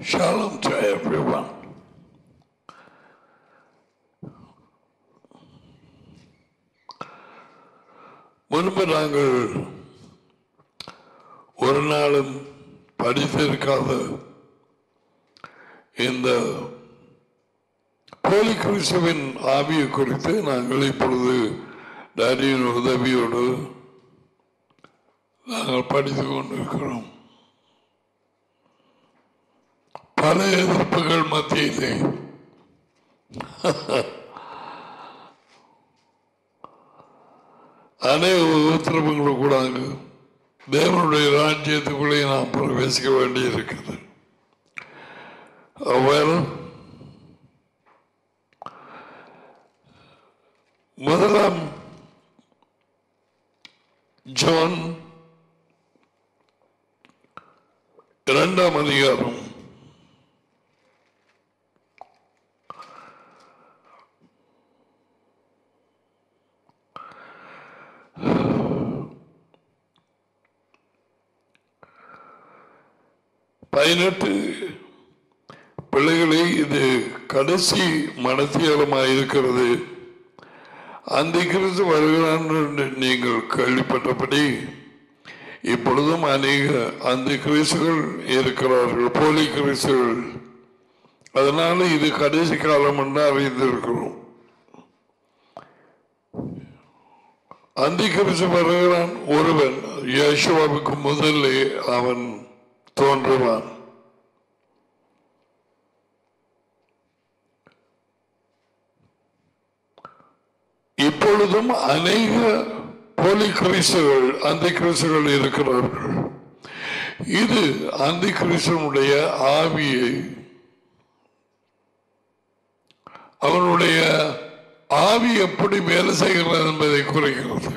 Shalom to everyone. முன்பு நாங்கள் ஒரு நாளும் படித்திருக்காத இந்த போலி கிறிஸ்துவின் ஆவியை குறித்து நாங்கள் இப்பொழுது டேடியின் உதவியோடு நாங்கள் படித்துக் கொண்டிருக்கிறோம் பல எதிர்ப்புகள் மத்தியிலே அநேக உத்தரவுகள் கூட தேவனுடைய ராஜ்யத்துக்குள்ளே நாம் பிரவேசிக்க வேண்டி இருக்குது well முதலாம் ஜான் இரண்டாம் அதிகாரம் பதினெட்டு பிள்ளைகளே இது கடைசி மனத்தியாலமாக இருக்கிறது அந்த கிறிஸ்து வருகிறான் என்று நீங்கள் கேள்விப்பட்டபடி இப்பொழுதும் அநேக அந்த கிறிஸ்துகள் இருக்கிறார்கள் போலி கிறிஸ்துகள் அதனால இது கடைசி காலம் என்று அறிந்திருக்கிறோம் அந்த கிறிஸ்து வருகிறான் ஒருவன் யேசுவாவுக்கு முதல்ல அவன் தோன்றுவான் இப்பொழுதும் அநேக போலி கிறிஸ்துகள் அந்த கிறிஸ்துகள் இருக்கிறார்கள் இது அந்த கிறிஸ்தனுடைய ஆவியை அவனுடைய ஆவி எப்படி வேலை செய்கிறது என்பதை குறைகிறது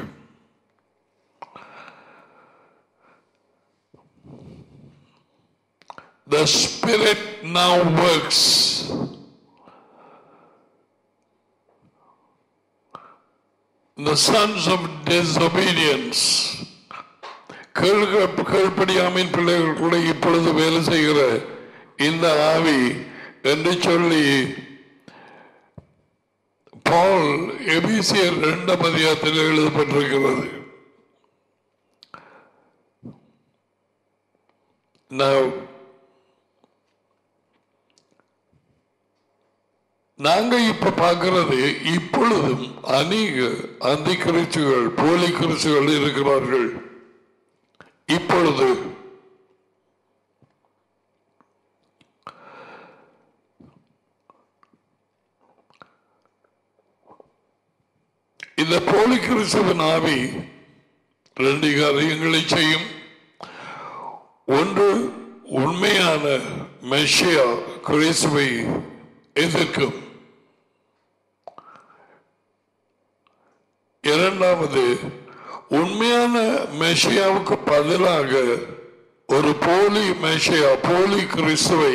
The Spirit now works. The sons of disobedience. கேள்க- கீழ்ப்படியாமையின் பிள்ளைகள் கூட இப்பொழுது வேலை செய்கிற இந்த ஆவி என்று சொல்லி பால் எபிசியர் இரண்டாம் அதிகாரத்தில் எழுதப்பட்டிருக்கிறது Now, நாங்க இப்ப பார்க்கிறது இப்பொழுதும் அநேக அந்தி கிறிஸ்துகள் போலி கிறிஸ்துகள் இருக்கிறார்கள் இப்பொழுது இந்த போலி கிறிஸ்துவின் ஆவி ரெண்டு காரியங்களை செய்யும் ஒன்று உண்மையான மெஷியா கிறிஸ்துவை எதிர்க்கும் இரண்டாவது உண்மையான மெஷியாவுக்கு பதிலாக ஒரு போலி மெஷியா போலி கிறிஸ்துவை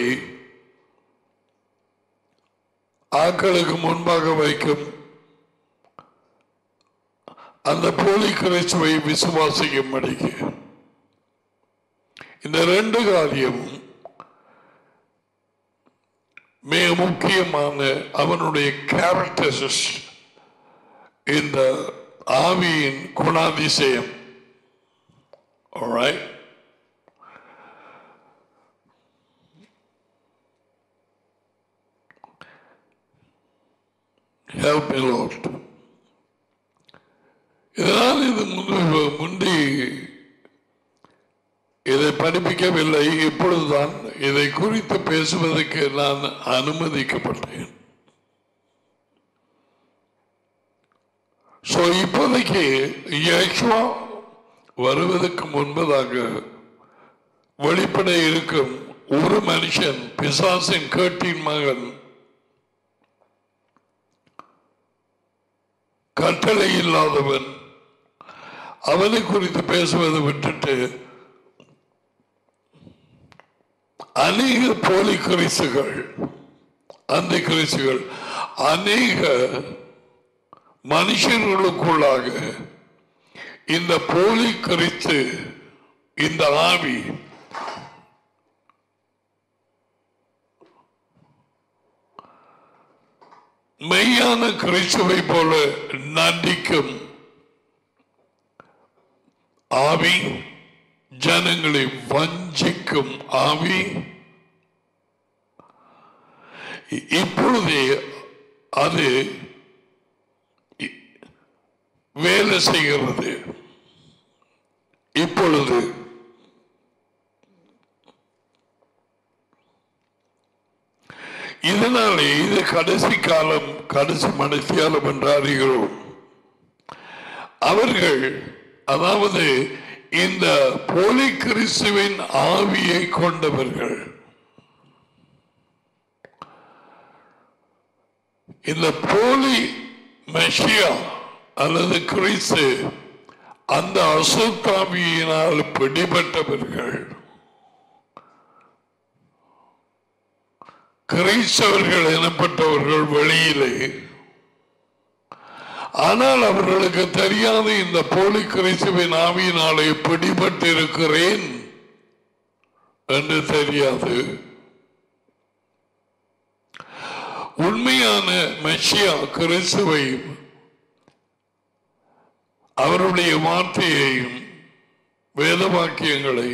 ஆக்களுக்கு முன்பாக வைக்கும் அந்த போலி கிறிஸ்துவை விசுவாசிக்கும்படிக்கு இந்த ரெண்டு காரியமும் மிக முக்கியமான அவனுடைய கேரக்டர்ஸ் இந்த ஆவியின் குணாதிசயம் Alright? Help me, Lord. இதனால் இது முன்பு முந்தி இதை படிப்பிக்கவில்லை இப்பொழுதுதான் இதை குறித்து பேசுவதற்கு நான் அனுமதிக்கப்பட்டேன் சோ இப்போதைக்கு யேசுவா வருவதற்கு முன்பதாக வெளிப்பட இருக்கும் ஒரு மனுஷன் பிசாசின் கேட்டின் மகன் கட்டளை இல்லாதவன் அவனை குறித்து பேசுவதை விட்டுட்டு அநேக போலி கிறிஸ்துகள் அந்த கிறிஸ்துகள் அநேக மனுஷர்களுக்குள்ளாக இந்த போலி கிறிஸ்து இந்த ஆவி மெய்யான கிறிஸ்துவை போல நடிக்கும் ஆவி ஜனங்களை வஞ்சிக்கும் ஆவி இ- இப்பொழுதே அது இ- வேலை செய்கிறது இப்பொழுது இதனாலே இது கடைசி காலம் கடைசி மனசியாலம் என்று அறிகிறோம் அவர்கள் அதாவது இந்த போலி கிறிஸ்துவின் ஆவியை கொண்டவர்கள் இந்த போலி மெஷியா அல்லது கிறிஸ்து அந்த அசுத்தாவியினால் பிடிபட்டவர்கள் கிறிஸ்தவர்கள் எனப்பட்டவர்கள் வெளியிலே ஆனால் அவர்களுக்கு தெரியாது இந்த போலி கிறிஸ்துவின் ஆவியினாலே பிடிபட்டு இருக்கிறேன் என்று தெரியாது உண்மையான மெஷியா கிறிஸ்துவையும் அவருடைய வார்த்தையையும் வேத வாக்கியங்களை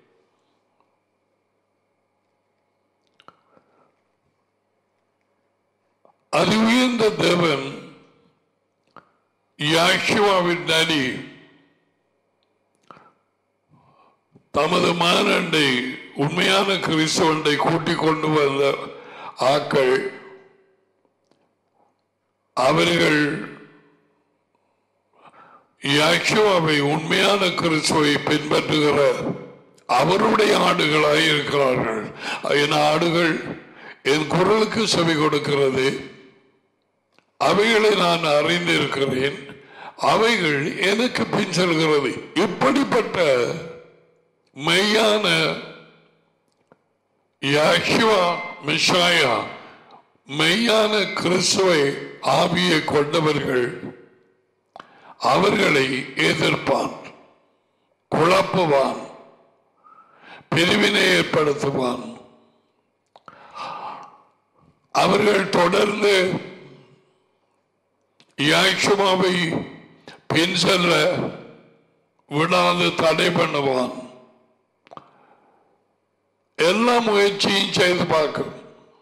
அது உயர்ந்த தேவன் யாஷுவாவின் நடி தமது மானண்டை உண்மையான கிறிஸ்தவனை கூட்டிக் கொண்டு வந்த ஆக்கள் அவர்கள் யாஷுவாவை உண்மையான கிறிஸ்துவை பின்பற்றுகிற அவருடைய ஆடுகளாய் இருக்கிறார்கள் என் ஆடுகள் என் குரலுக்கு செவி கொடுக்கிறது அவைகளை நான் அறிந்திருக்கிறேன் அவைகள் எனக்கு பின் செல்கிறது இப்படிப்பட்ட மெய்யான யாஷுவா மிஷாயா மெய்யான கிறிஸ்துவை ஆவியை கொண்டவர்கள் அவர்களை எதிர்ப்பான் குழப்புவான் பிரிவினை ஏற்படுத்துவான் அவர்கள் தொடர்ந்து யாஷுமாவை பின் செல்ல விடாது தடை பண்ணுவான் எல்லா முயற்சியும் செய்து பார்க்கும்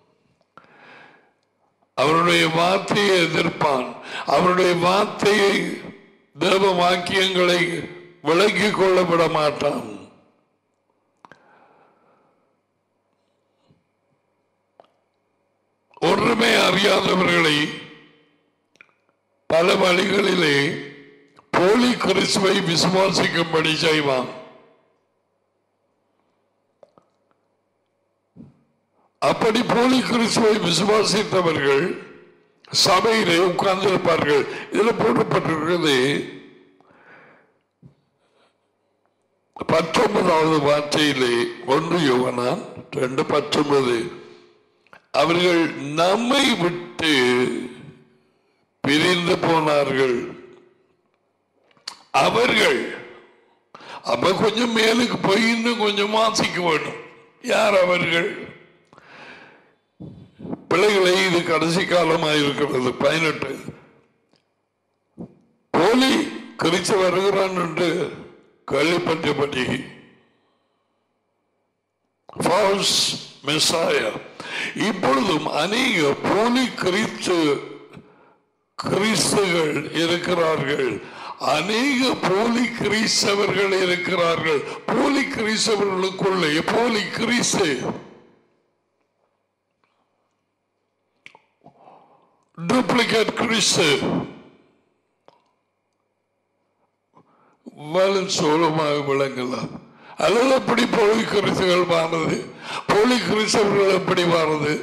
அவருடைய வார்த்தையை எதிர்ப்பான் அவருடைய வார்த்தையை தேவ வாக்கியங்களை விலக்கிக் கொள்ள விட மாட்டான் ஒன்றுமே அறியாதவர்களை பல வழிகளிலே போலி கிறிஸ்துவை விசுவாசிக்கும்படி செய்வான் அப்படி போலி கிறிஸ்துவை விசுவாசித்தவர்கள் சபையிலே உட்கார்ந்திருப்பார்கள் இதுல போடப்பட்டிருக்கிறது பத்தொன்பதாவது வார்த்தையிலே ஒன்று யோவனான் ரெண்டு பத்தொன்பது அவர்கள் நம்மை விட்டு பிரிந்து போனார்கள் அவர்கள் அப்ப கொஞ்சம் மேலுக்கு போய் இன்னும் கொஞ்சம் வாசிக்க வேண்டும் யார் அவர்கள் பிள்ளைகளை இது கடைசி காலமாக இருக்கிறது பதினெட்டு போலி கிறிஸ்து வருகிறான் என்று கேள்விப்பட்டபடி false messiah. இப்பொழுதும் அநேக போலி கிறிஸ்து கிறிஸ்துகள் இருக்கிறார்கள் அநேக போலி கிறிஸ்தவர்கள் இருக்கிறார்கள் போலி கிறிஸ்தவர்களுக்குள்ளே போலி கிறிஸ்து டூப்ளிகேட் கிறிஸ்து வலும் சோளமாக விளங்கலாம் அல்லது எப்படி போலி கிறிஸ்துகள் மாறுது போலி கிறிஸ்தவர்கள் எப்படி மாறுது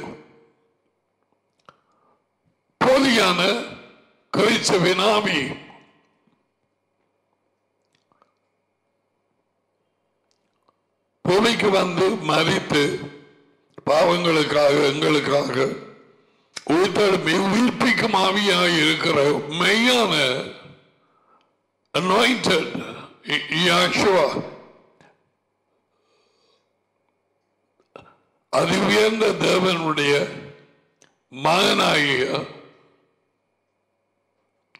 போலியான கிறிஸ்துவின் ஆவி பூமிக்கு வந்து மறித்து பாவங்களுக்காக எங்களுக்காக உயிர்த்தெழுப்பி உயிர்ப்பிக்கும் ஆவியாக இருக்கிற மெய்யான anointed Yahshua அது உயர்ந்த தேவனுடைய மகனாகிய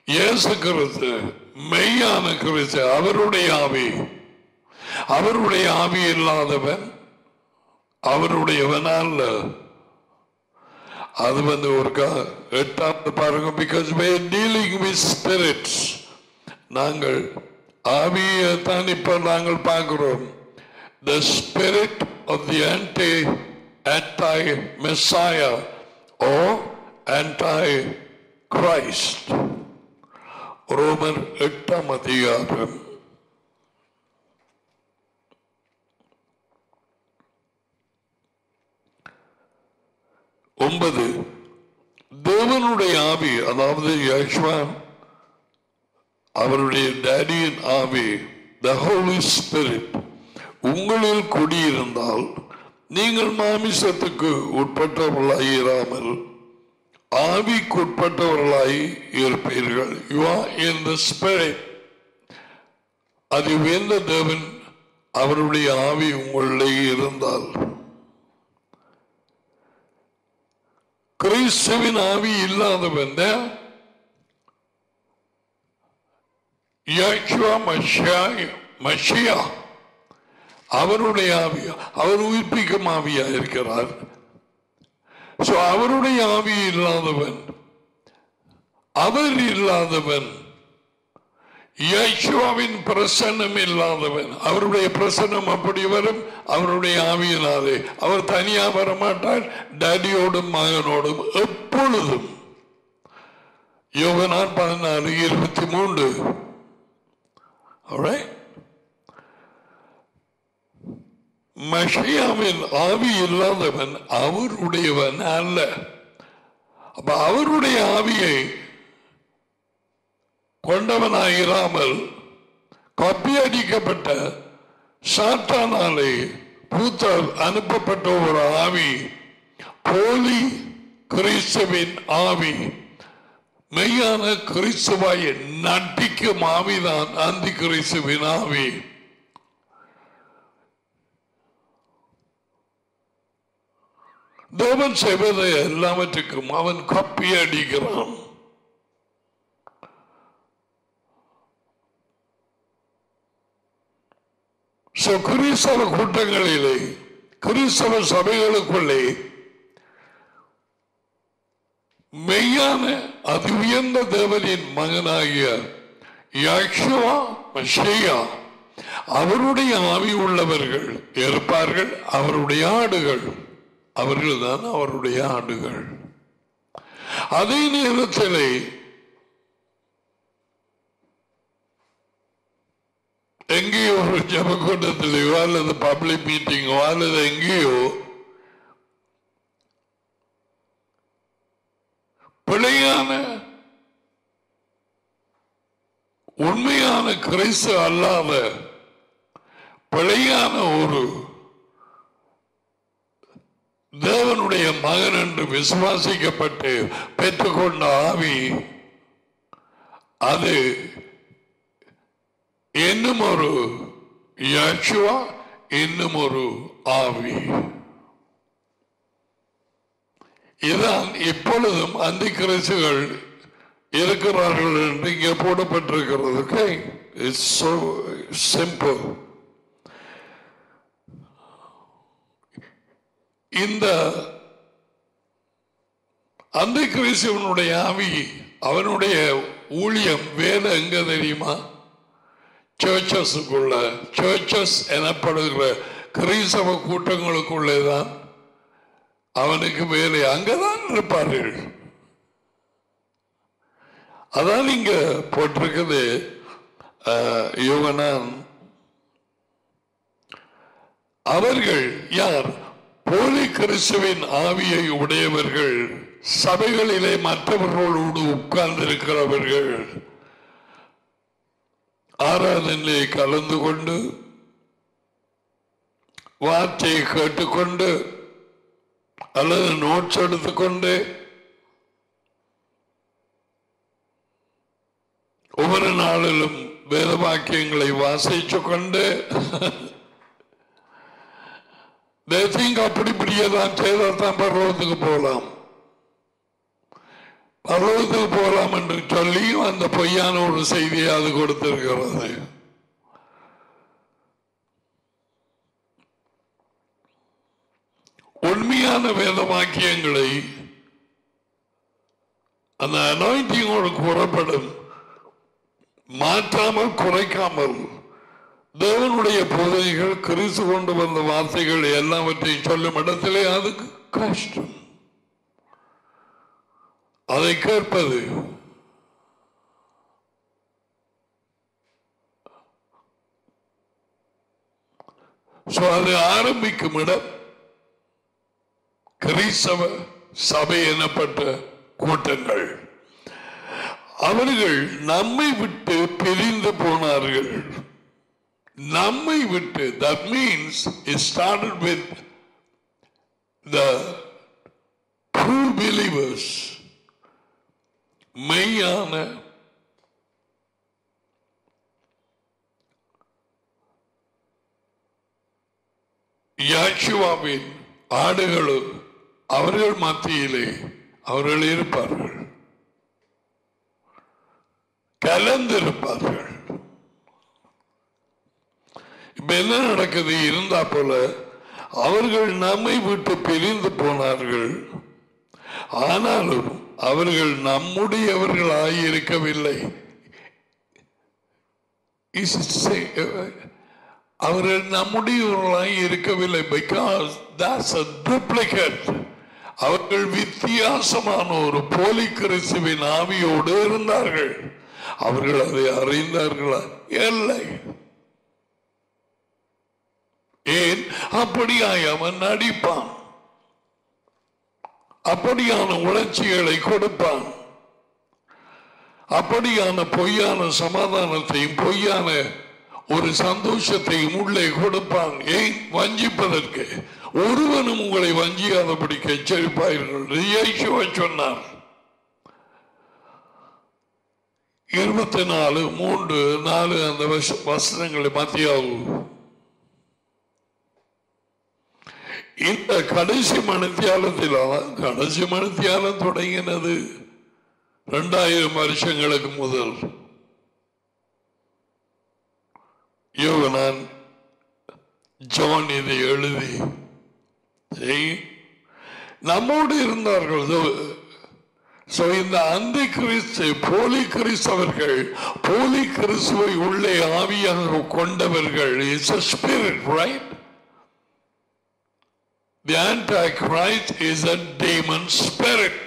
இயேசு கிறிஸ்து மெய்யான கிறிஸ்து அவருடைய ஆவி அவருடைய ஆவி இல்லாதவன் அவருடையவன் அல்ல அது வந்து ஒரு கா- எட்டாவது பாருங்க because we are dealing with spirits நாங்கள் ஆவியை தான் இப்ப நாங்கள் பார்க்கிறோம் the spirit of the anti anti messiah or anti christ ரோமர் எட்டாம் அதிகாரம் ஒன்பது தேவனுடைய ஆவி அதாவது யக்ஷ்வா அவருடைய டேடியின் ஆவி த ஹோலி ஸ்பிரிட் உங்களில் குடியிருந்தால் நீங்கள் மாமிசத்துக்கு உட்பட்டவர்களாய் இராமல் ஆவிக்குட்பட்டவர்களாய் இருப்பீர்கள் you are in the spirit அது வேந்த தேவன் அவருடைய ஆவி உங்களிலே இருந்தால் கிறிஸ்துவின் ஆவி இல்லாதவன் யாக்ஷுவா மஷியா மஷியா அவருடைய ஆவி அவர் உயிர்ப்பிக்கும் ஆவியா இருக்கிறார் சோ அவருடைய ஆவி இல்லாதவன் அவர் இல்லாதவன் யேசுவாவின் பிரசன்னம் இல்லாதவன் அவருடைய பிரசன்னம் அப்படி வரும் அவருடைய ஆவியினாலே அவர் தனியா வரமாட்டார் டேடியோடும் மகனோடும் எப்பொழுதும் யோகனான் பதினாலு இருபத்தி மூன்று Alright? மஷியாவின் ஆவி இல்லாதவன் அவருடையவன் அல்ல அப்ப அவருடைய ஆவியை கொண்டவனாயிராமல் கப்பியடிக்கப்பட்ட சாத்தானாலே பூத்தால் அனுப்பப்பட்ட ஒரு ஆவி போலி கிறிஸ்துவின் ஆவி மெய்யான கிறிஸ்துவாய் நட்டிக்கும் ஆவிதான் அந்தி கிறிஸ்துவின் ஆவி தேவன் செய்வதை எல்லாவற்றுக்கும் அவன் கப்பி அடிக்கிறான் So, கிறிஸ்தவ கூட்டங்களிலே கிறிஸ்தவ சபைகளுக்குள்ளே மெய்யான அதி உயர்ந்த தேவனின் மகனாகிய யாக்ஷுவா மஷேயா அவருடைய ஆவி உள்ளவர்கள் இருப்பார்கள் அவருடைய ஆடுகள் அவர்கள்தான் அவருடைய ஆடுகள் அதே நேரத்திலே எங்கேயோ ஒரு ஜபக்கூட்டத்திலேயோ அல்லது பப்ளிக் மீட்டிங்கோ அல்லது எங்கேயோ பிழையான உண்மையான கிறிஸ்து அல்லாத பிழையான ஒரு தேவனுடைய மகன் என்று விசுவாசிக்கப்பட்டு பெற்றுக்கொண்ட ஆவி அது இன்னும் ஒரு யாச்சுவா இன்னும் ஒரு ஆவி இதான் இப்பொழுதும் அந்த கிறிஸ்துகள் இருக்கிறார்கள் என்று இங்கே போடப்பட்டிருக்கிறது okay? It's so simple. இந்த அந்த கிறிஸ்துவனுடைய ஆவி அவனுடைய ஊழியம் வேலை எங்க தெரியுமா சர்ச்சஸுக்குள்ள சர்ச்சஸ் எனப்படுகிற கிறிஸ்தவ கூட்டங்களுக்குள்ளேதான் அவனுக்கு வேலை அங்கதான் இருப்பார்கள் அதான் இங்க போட்டிருக்குது அஹ், யோகனான் அவர்கள் யார் போலி கிறிஸ்துவின் ஆவியை உடையவர்கள் சபைகளிலே மற்றவர்களோடு உட்கார்ந்து இருக்கிறவர்கள் ஆராதனையை கலந்து கொண்டு வார்த்தையை கேட்டுக்கொண்டு அல்லது நோட்ஸ் எடுத்துக்கொண்டு ஒவ்வொரு நாளிலும் வேத வாக்கியங்களை வாசிச்சு கொண்டு தேசிங்க அப்படி இப்படியே தான் செய்தால் தான் பருவத்துக்கு போகலாம் பர்வதத்தில் போகலாம் என்று சொல்லியும் அந்த பொய்யான ஒரு செய்தியை அது கொடுத்திருக்கிறது உண்மையான வேத வாக்கியங்களை அந்த அனாயிண்டிங்கோடு கூறப்படும் மாற்றாமல் குறைக்காமல் தேவனுடைய போதனைகள் கிறிஸ்து கொண்டு வந்த வார்த்தைகள் எல்லாவற்றையும் சொல்லும் இடத்திலே அதுக்கு கஷ்டம் அதை கேட்பது So, அது ஆரம்பிக்கும் இடம் கிறிஸ்தவ சபை எனப்பட்ட கூட்டங்கள் அவர்கள் நம்மை விட்டு பிரிந்து போனார்கள் நம்மை விட்டு that means it started with the true believers மெய்யான யாச்சுவாவின் ஆடுகளும் அவர்கள் மத்தியிலே அவர்கள் இருப்பார்கள் கலந்திருப்பார்கள் இப்ப என்ன நடக்குது இருந்தா போல அவர்கள் நம்மை விட்டு பிரிந்து போனார்கள் ஆனாலும் அவர்கள் நம்முடையவர்களாய் இருக்கவில்லை Is it say- அவர்கள் நம்முடையவர்களாய் இருக்கவில்லை பிகாஸ் that's a duplicate அவர்கள் வித்தியாசமான ஒரு போலி கிறிஸ்துவின் ஆவியோடு இருந்தார்கள் அவர்கள் அதை அறிந்தார்களா இல்லை ஏன் அப்படியாய் அவன் நடிப்பான் அப்படியான உணர்ச்சிகளை கொடுப்பான் அப்படியான பொய்யான சமாதானத்தையும் பொய்யான ஒரு சந்தோஷத்தையும் உள்ளே கொடுப்பான் ஏன் வஞ்சிப்பதற்கு ஒருவனும் உங்களை வஞ்சியாதபடிக்கு எச்சரிப்பார்கள் இயேசுவை சொன்னார் இருபத்தி நாலு மூன்று நாலு அந்த வச- வசனங்களை மத்தியாகும் இந்த கடைசி மணித்தியாலத்தில் கடைசி மணித்தியாலம் தொடங்கினது இரண்டாயிரம் வருஷங்களுக்கு முதல் யோகனான் ஜான் இதை எழுதி ஏய், நம்மோடு இருந்தார்கள் So, இந்த அந்த கிறிஸ்து போலி கிறிஸ்தவர்கள் போலி கிறிஸ்துவை உள்ளே ஆவியாக கொண்டவர்கள் it's a spirit right The Antichrist is a demon spirit.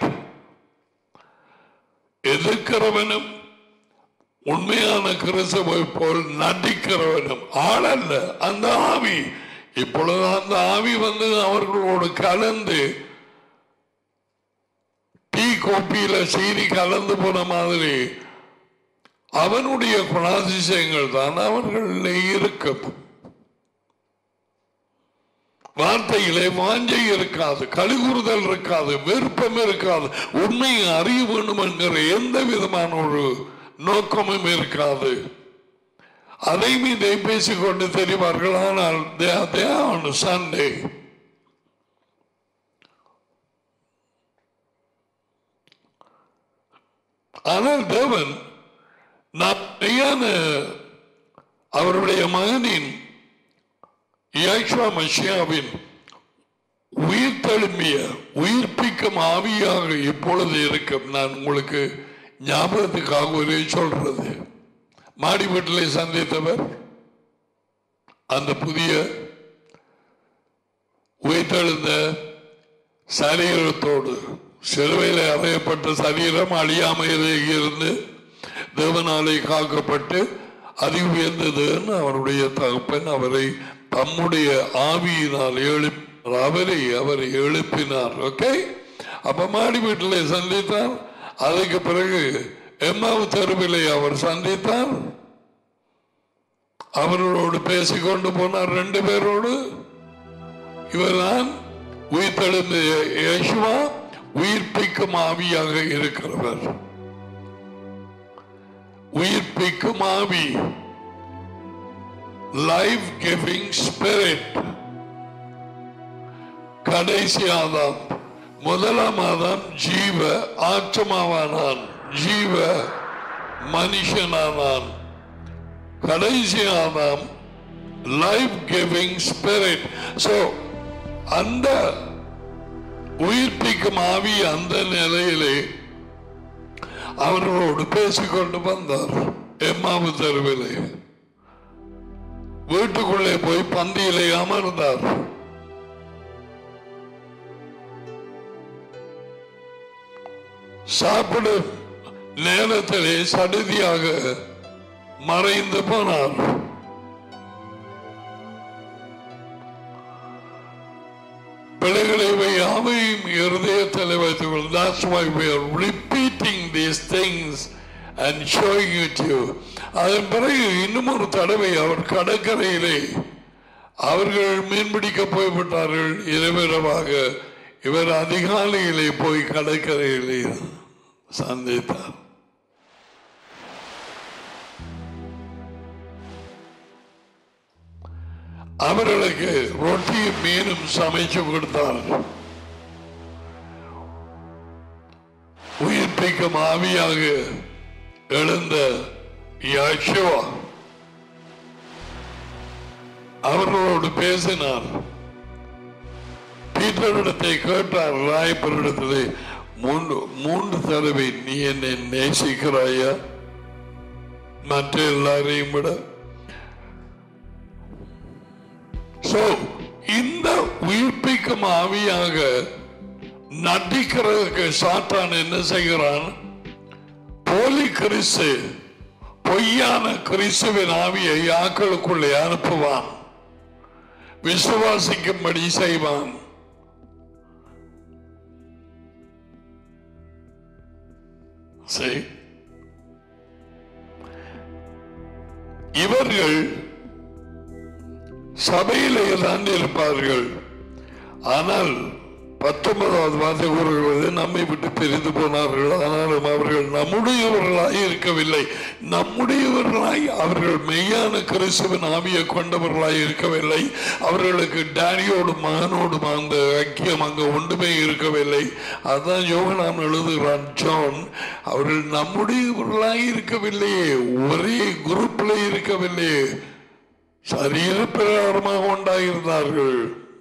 எதிர்க்கிறவனும் உண்மையான கிறிஸ்துவை போல் நடிக்கிறவனும் ஆளல்ல அந்த ஆவி இப்பொழுது அந்த ஆவி வந்து அவர்களோடு கலந்து டீ கோப்பியில சீனி கலந்து போன மாதிரி அவனுடைய குணாதிசயங்கள் தான் அவர்களில் இருக்கும் வார்த்தையிலே வாஞ்சை இருக்காது கழுகுறுதல் இருக்காது விருப்பம் இருக்காது உண்மையை அறிய வேண்டும் என்கிற எந்த விதமான ஒரு நோக்கமும் இருக்காது அதை மீதை பேசிக்கொண்டு தெரிவார்கள் ஆனால் சண்டே ஆனால் தேவன் நான் மெய்யான அவருடைய மகனின் யாஷ்வா மஷியாவின் உயிர் தழும்பிய உயிர்ப்பிக்கும் ஆவியாக இப்பொழுது இருக்கும் நான் உங்களுக்கு ஞாபகத்துக்காக ஒரே சொல்றது மாடி வீட்டில் சந்தித்தவர் அந்த புதிய உயிர்த்தெழுந்த சரீரத்தோடு சிலுவையில் அறையப்பட்ட சரீரம் அழியாமையிலே இருந்து தேவனாலே காக்கப்பட்டு அதி உயர்ந்ததுன்னு அவருடைய தகப்பன் அவரை தம்முடைய ஆவியினால் எழுப்பினார் அவரை அவரை எழுப்பினார் ஓகே அப்ப மாடி வீட்டிலே சந்தித்தார் அதுக்கு பிறகு எம்மாவு தெருவிலே அவர் சந்தித்தார் அவர்களோடு பேசிக்கொண்டு போனார் ரெண்டு பேரோடு இவர்தான் உயிர்த்தெழுந்த இயேசுவா உயிர்ப்பிக்கும் ஆவியாக இருக்கிறவர் உயிர்ப்பிக்கும் ஆவி லைஃப் கிவிங் ஸ்பிரிட் கடைசி ஆதாம் முதலாம் ஆதாம் ஜீவ ஆத்மாவானான் ஜீவ மனுஷனானான் கடைசி Adam life giving spirit so அந்த உயிர்ப்பிக்கும் ஆவி அந்த நிலையிலே அவர்களோடு பேசிக்கொண்டு வந்தார் எம்மாவு தெருவிலே வீட்டுக்குள்ளே போய் பந்தியிலே அமர்ந்தார் சாப்பிடும் நேரத்திலே சடுதியாக மறைந்து போனார் பிள்ளைகளை இவை யாவையும் இருதயத்தில் வைத்துக் கொள் That's why we are repeating these things and showing it to you. அதன் பிறகு இன்னும் ஒரு தடவை அவர் கடற்கரையிலே அவர்கள் மீன்பிடிக்க போய்விட்டார்கள் இரவிரவாக இவர் அதிகாலையிலே போய் கடற்கரையிலே சந்தித்தார் அவர்களுக்கு ரொட்டியும் மீனும் சமைச்சு கொடுத்தார் உயிர்ப்பிக்கும் ஆவியாக எழுந்த யாஷுவா அவர்களோடு பேசினார் பீட்டரிடத்தை கேட்டார் ராயப்பரிடத்திலே மூன்று மூன்று தடவை நீ என்னை நேசிக்கிறாயா மற்ற எல்லாரையும் விட சோ இந்த உயிர்ப்பிக்கும் ஆவியாக நடிக்கிறதுக்கு சாத்தான் என்ன செய்கிறான் போலி கிறிஸ்து பொய்யான கிறிஸ்துவின் ஆவியை ஆக்களுக்குள்ளே அனுப்புவான் விசுவாசிக்கும்படி செய்வான் சரி இவர்கள் சபையிலே தான் இருப்பார்கள் ஆனால் பத்தொன்பதாவது வார்த்தை கூறுகிறது நம்மை விட்டு பிரிந்து போனார்கள் ஆனாலும் அவர்கள் நம்முடையவர்களாய் இருக்கவில்லை நம்முடையவர்களாய் அவர்கள் மெய்யான கிறிஸ்துவின் ஆவியை கொண்டவர்களாய் இருக்கவில்லை அவர்களுக்கு டேடியோடு மகனோடும் அந்த ஐக்கியம் அங்க ஒன்றுமே இருக்கவில்லை அதான் யோகனாம் எழுதுகிறான் ஜான் அவர்கள் நம்முடையவர்களாய் இருக்கவில்லையே ஒரே குரூப்ல இருக்கவில்லையே சரீர பிரகாரமாக உண்டாயிருந்தார்கள்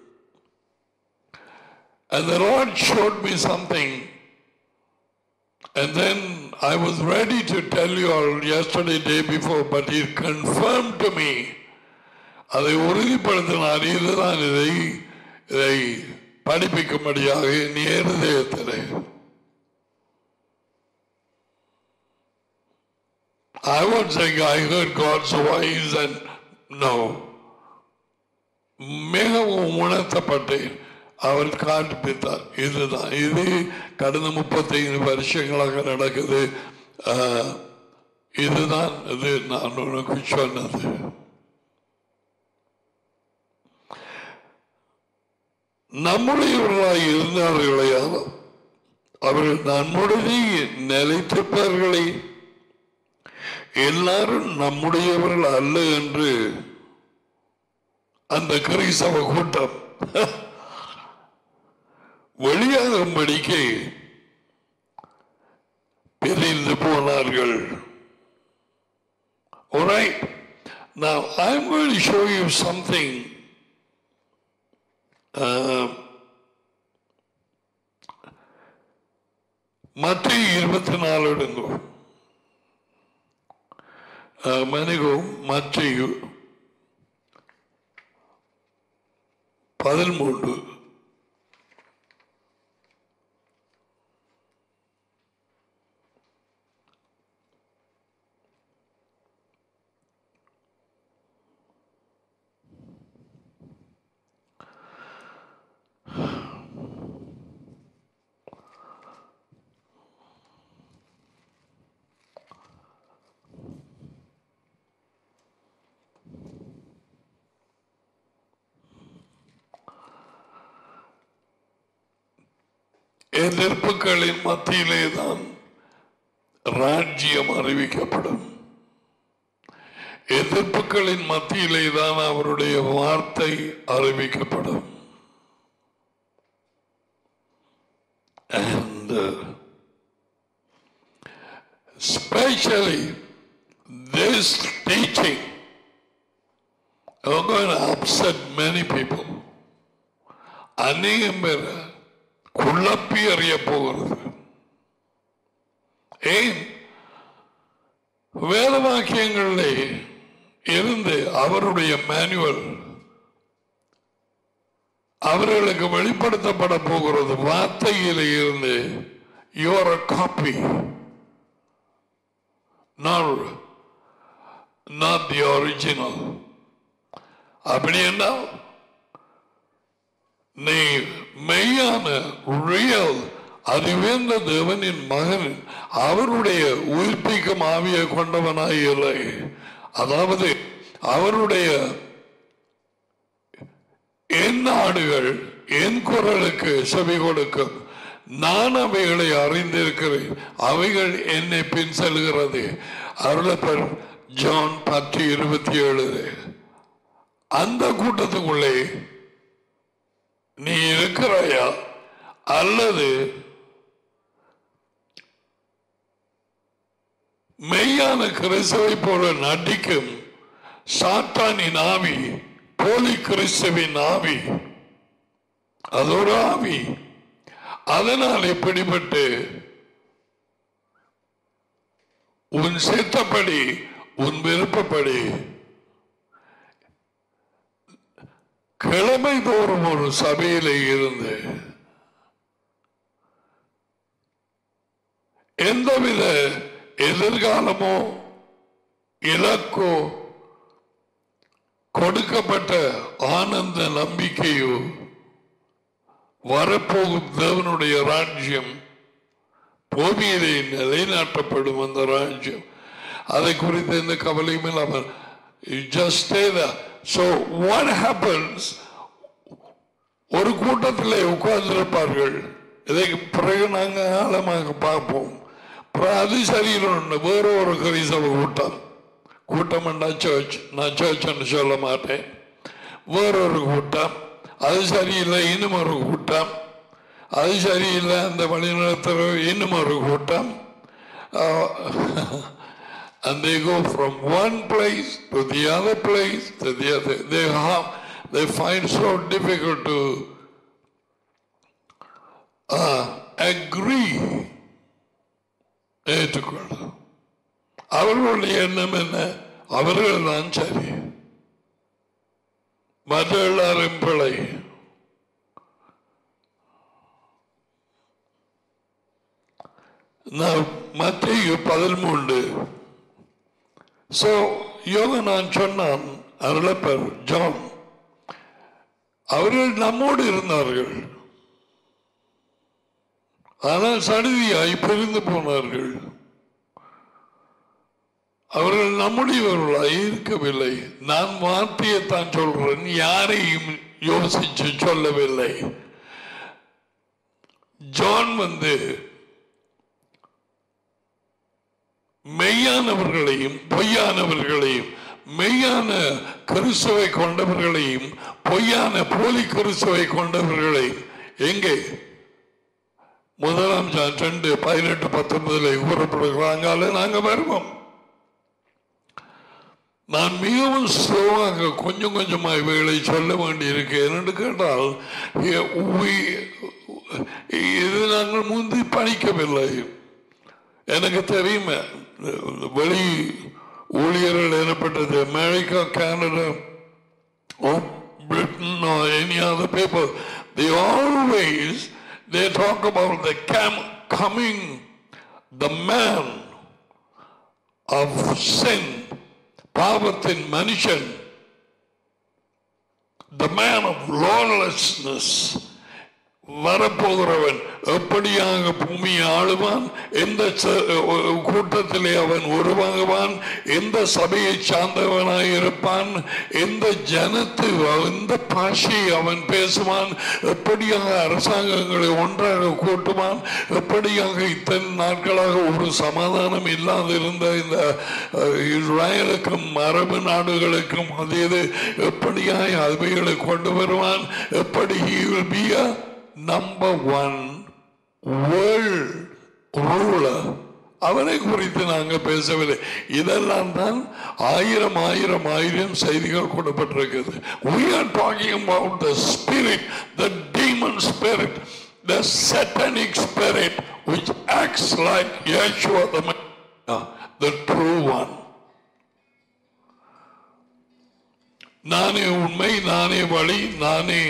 And the Lord showed me something. And then I was ready to tell you all yesterday, day before, but He confirmed to me. அதை உறுதிப்படுத்தினார் இதுதான் இதை இதை படிப்பிக்கும்படியாக என் இருதயத்திலே I won't say I heard God's voice and no. மிகவும் உணர்த்தப்பட்டேன் அவர் காண்பித்தார் இதுதான் இது கடந்த முப்பத்தைந்து வருஷங்களாக நடக்குது ஆஹ், இதுதான் இது நான் உனக்கு சொன்னது நம்முடையவர்களாய் இருந்தார்களையால் அவர்கள் நம்முடைய நிலைத்திருப்பார்களே எல்லாரும் நம்முடையவர்கள் அல்ல என்று அந்த கிறிஸ்தவ கூட்டம் வெளியாகும்படிக்கு பிரிந்து போனார்கள் Alright. Now I'm going to show you something. Uh, மத்திய இருபத்தி நாலு எடுங்கோ மணிகோ மத்திய பதிமூன்று எதிர்ப்புகளின் மத்தியிலே தான் ராஜ்யம் அறிவிக்கப்படும் எதிர்ப்புகளின் மத்தியிலே தான் அவருடைய வார்த்தை அறிவிக்கப்படும் Especially this teaching are going to upset many people. அநேகம் பேர் குழப்பி அறிய போகிறது ஏன் வேத வாக்கியங்களிலே இருந்து அவருடைய மேனுவல் அவர்களுக்கு வெளிப்படுத்தப்பட போகிறது வார்த்தையில இருந்து your copy not not the original அப்படி என்ன நீ மெய்யான ரியல் அறிவேந்த தேவனின் மகன் அவருடைய உயிர்ப்பிக்கும் ஆவியை கொண்டவனாய் இல்லை அதாவது அவருடைய என் ஆடுகள் என் குரலுக்கு செவி கொடுக்கும் நான் அவைகளை அறிந்திருக்கிறேன் அவைகள் என்னை பின் செல்கிறது அருளப்பர் ஜான் பத்து இருபத்தி ஏழு அந்த கூட்டத்துக்குள்ளே நீ இருக்கிறாயா அல்லது மெய்யான கிறிஸ்துவை போல நடிக்கும் சாத்தானின் ஆவி போலி கிறிஸ்துவின் ஆவி அதோட ஆவி அதனால் எப்படிப்பட்டு உன் சித்தப்படி உன் விருப்பப்படி கிழமை தோறும் ஒரு சபையிலே இருந்து எந்தவித எதிர்காலமோ இலக்கோ கொடுக்கப்பட்ட ஆனந்த நம்பிக்கையோ வரப்போகும் தேவனுடைய ராஜ்யம் பூமியிலே நிலைநாட்டப்படும் அந்த ராஜ்யம் அதை குறித்து எந்த கவலையும் இல்லாமல் ஜஸ்ட் ஸோ வாட் ஹேப்பன்ஸ் ஒரு கூட்டத்தில் உட்கார்ந்திருப்பார்கள் இதை பிறகு நாங்கள் ஆழமாக பார்ப்போம் அப்புறம் அது சரியில்லை வேற ஒரு கிறிஸ்தவ கூட்டம் கூட்டம் சர்ச் நான் சர்ச்னு சொல்ல மாட்டேன் வேறொரு கூட்டம் அது சரியில்லை இன்னும் ஒரு கூட்டம் அது சரியில்லை அந்த வழிநடத்துற இன்னும் ஒரு கூட்டம் and they go from one place to the other place to the other. They have, they find so difficult to uh, agree. ஏற்றுக்கொள்ள அவர்களுடைய எண்ணம் என்ன அவர்கள் தான் சரி மற்ற எல்லாரும் பிழை நான் மத்திய பதிமூன்று ஸோ யோக நான் சொன்னான் அருளப்பர் ஜான் அவர்கள் நம்மோடு இருந்தார்கள் ஆனால் சடுதியாய் பிரிந்து போனார்கள் அவர்கள் நம்முடையவர்களாய் இருக்கவில்லை நான் வார்த்தையை தான் சொல்றேன் யாரையும் யோசிச்சு சொல்லவில்லை ஜான் வந்து மெய்யானவர்களையும் பொய்யானவர்களையும் மெய்யான கிறிஸ்துவை கொண்டவர்களையும் பொய்யான போலி கிறிஸ்துவை கொண்டவர்களையும் எங்கே முதலாம் ஜான் ரெண்டு பதினெட்டு பத்தொன்பதுல கூறப்படுகிறாங்க நாங்க வருவோம் நான் மிகவும் ஸ்லோவாக கொஞ்சம் கொஞ்சமாக இவைகளை சொல்ல வேண்டியிருக்கு என்று கேட்டால் எ- we- இது நாங்கள் முந்தி படிக்கவில்லை எனக்கு தெரியுமே வெளி ஊழியர்கள் எனப்பட்டது America Canada or Britain or any other people, they always they talk about the cam- coming, the man of sin, பாவத்தின் மனுஷன் the man of lawlessness வரப்போகிறவன் எப்படியாக பூமியை ஆளுவான் எந்த ச- கூட்டத்திலே அவன் உருவாகுவான் எந்த சபையை சார்ந்தவனாய் இருப்பான் எந்த ஜனத்து எந்த பாஷையை அவன் பேசுவான் எப்படியாக அரசாங்கங்களை ஒன்றாக கூட்டுவான் எப்படியாக இத்தனை நாட்களாக ஒரு சமாதானம் இல்லாது இருந்த இந்த அஹ், இஸ்ராயலுக்கும் அரபு நாடுகளுக்கும் அது இது எப்படியாய் அவைகளை கொண்டு வருவான் எப்படி he will be a number one world ruler அவனை குறித்து நாங்கள் பேசவில்லை இதெல்லாம் தான் ஆயிரம் ஆயிரம் ஆயிரம் செய்திகள் கொடுக்கப்பட்டிருக்கிறது we are talking about the spirit the demon spirit the satanic spirit which acts like Yeshua the Messiah, the true one நானே உண்மை நானே வழி நானே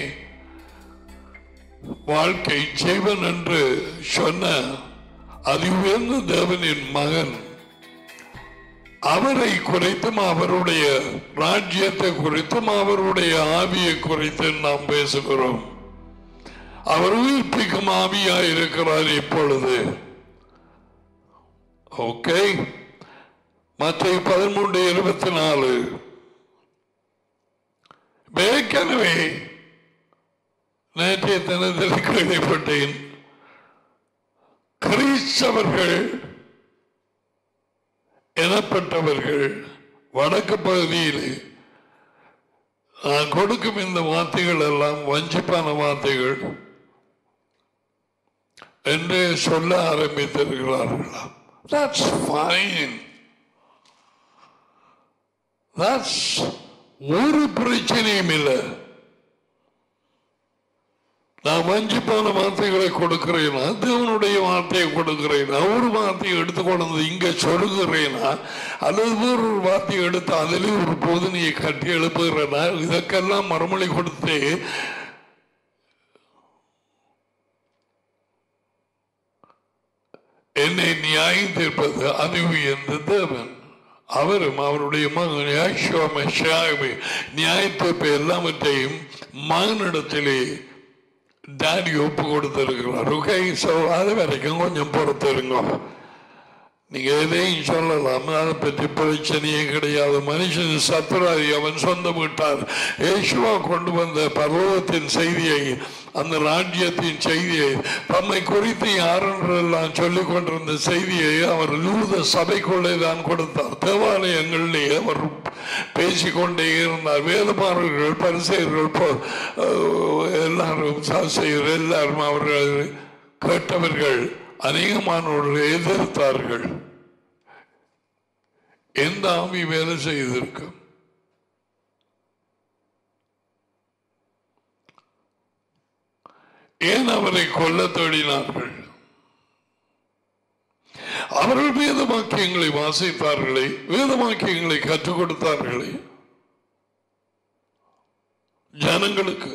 வாழ்க்கை ஜீவன் என்று சொன்ன அதி உயர்ந்த தேவனின் மகன் அவரை குறித்தும் அவருடைய ராஜ்யத்தை குறித்தும் அவருடைய ஆவியை குறித்தும் நாம் பேசுகிறோம் அவர் உயிர்ப்பிக்கும் ஆவியா இருக்கிறார் இப்பொழுது ஓகே மற்ற பதிமூன்று இருபத்தி நாலு ஏற்கனவே நேற்றைய தினத்தில் கேள்விப்பட்டேன் கிறிஸ்தவர்கள் எனப்பட்டவர்கள் வடக்கு பகுதியில் நான் கொடுக்கும் இந்த வார்த்தைகள் எல்லாம் வஞ்சிப்பான வார்த்தைகள் என்று சொல்ல ஆரம்பித்திருக்கிறார்களாம் That's fine. That's ஒரு பிரச்சனையும் இல்லை நான் வஞ்சிப்பான வார்த்தைகளை கொடுக்கிறேனா தேவனுடைய வார்த்தையை கொடுக்கிறேனா ஒரு வார்த்தையை எடுத்துக்கொண்டு வந்து இங்க சொல்லுகிறேனா அல்லது வேறு ஒரு வார்த்தையை எடுத்து அதிலே ஒரு போதனையை கட்டி எழுப்புகிறேனா இதற்கெல்லாம் மறுமொழி கொடுத்து என்னை நியாயம் தீர்ப்பது அறிவு என்ற தேவன் அவரும் அவருடைய மகன் யாஷுவா மெஷாவே நியாய தீர்ப்பு எல்லாவற்றையும் மகனிடத்திலே டாடி ஒப்பு கொடுத்திருக்கிறார் ஓகே ஸோ அது வரைக்கும் கொஞ்சம் பொறுத்திருங்க நீங்க எதையும் சொல்லலாம் அதை பற்றி பிரச்சனையே கிடையாது மனுஷன் சத்துராதி அவன் சொந்தம் விட்டார் ஏசுவா கொண்டு வந்த பர்வதத்தின் செய்தியை அந்த ராஜ்யத்தின் செய்தியை தம்மை குறித்து யாரென்றெல்லாம் சொல்லிக் கொண்டிருந்த செய்தியை அவர் லூத சபைக்குள்ளே தான் கொடுத்தார் தேவாலயங்களிலே அவர் பேசிக்கொண்டே இருந்தார் வேதமானவர்கள் பரிசெயர்கள் போ எல்லாரும் சாசையர் எல்லாரும் அவர்கள் கேட்டவர்கள் அநேகமானவர்கள் எதிர்த்தார்கள் எந்த ஆவி வேலை செய்திருக்கும் ஏன் அவரை கொல்ல தேடினார்கள் அவர்கள் வேத வாக்கியங்களை வாசித்தார்களே வேத வாக்கியங்களை கற்றுக் கொடுத்தார்களே ஜனங்களுக்கு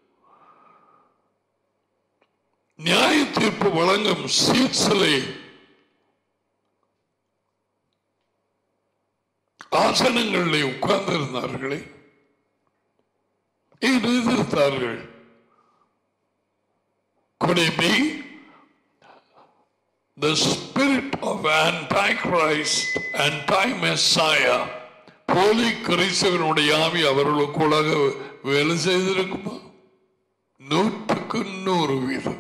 நியாய தீர்ப்பு வழங்கும் சீட்ஸிலே ஆசனங்களில் உட்கார்ந்திருந்தார்களே ஏன் எதிர்த்தார்கள் Could it be the spirit of Antichrist, anti-Messiah, போலி கிறிஸ்தவனுடைய ஆவி அவர்களுக்குள்ளாக வேலை செய்திருக்குமா நூற்றுக்கு நூறு வீதம்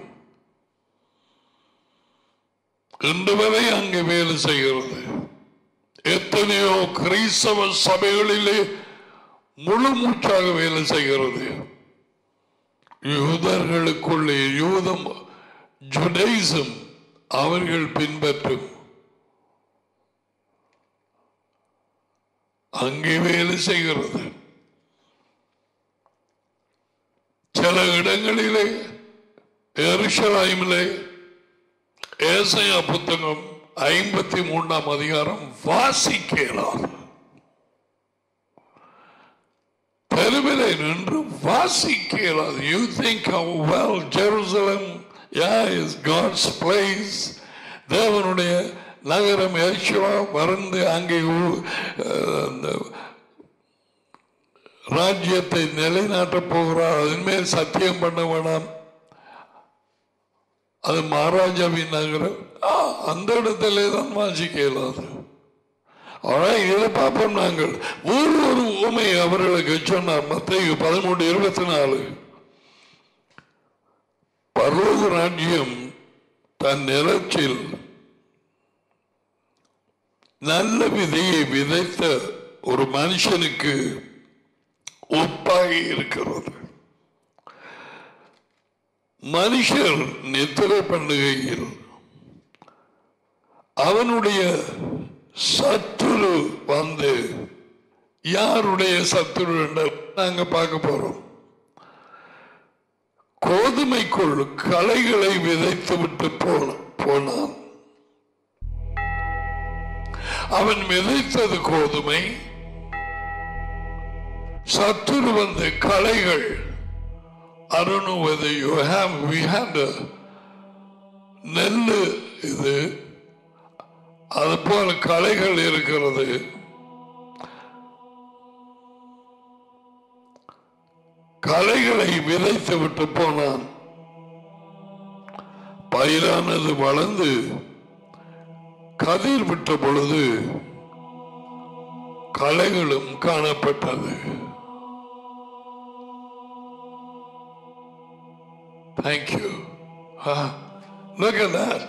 இன்று வரை அங்கே வேலை செய்கிறது எத்தனையோ கிறிஸ்தவ சபைகளிலே முழு மூச்சாக வேலை செய்கிறது யூதர்களுக்குள்ளே யூதம் ஜுடைசம் அவர்கள் பின்பற்றும் அங்கே வேலை செய்கிறது சில இடங்களிலே எருஷலாயிமிலே ஏசையா புத்தகம் ஐம்பத்தி மூன்றாம் அதிகாரம் வாசிக்கலாம் தெருவிலே நின்று வாசிக்க இயலாது you think well Jerusalem yeah is God's place தேவனுடைய நகரம் யேசுவா மறந்து அங்கே ஊ- அஹ், அந்த ராஜ்யத்தை நிலைநாட்டப் போகிறார் அதன் மேல் சத்தியம் பண்ண வேணாம் அது மகாராஜாவின் நகரம் ஆ, அந்த இடத்திலே தான் வாசிக்க இயலாது ஆனால் இதை பார்ப்போம் நாங்கள் ஒரு ஒரு உமை அவர்களுக்கு சொன்னார் மத்திய பதிமூன்று இருபத்தி நாலு பர்வத ராஜ்யம் தன் நிலத்தில் நல்ல விதையை விதைத்த ஒரு மனுஷனுக்கு ஒப்பாகி இருக்கிறது மனுஷர் நித்திரை பண்ணுகையில் அவனுடைய சத்துரு வந்து யாருடைய சத்துரு என்று நாங்க பார்க்க போறோம் கோதுமைக்குள் களைகளை விதைத்து விட்டு போன போனான் அவன் விதைத்தது கோதுமை சத்துரு வந்து களைகள் I don't know whether you have, we had a நெல்லு இது அது போல களைகள் இருக்கிறது களைகளை விதைத்து விட்டு போனான் பயிரானது வளர்ந்து கதிர் விட்ட பொழுது களைகளும் காணப்பட்டது Thank you. Ah, look at that.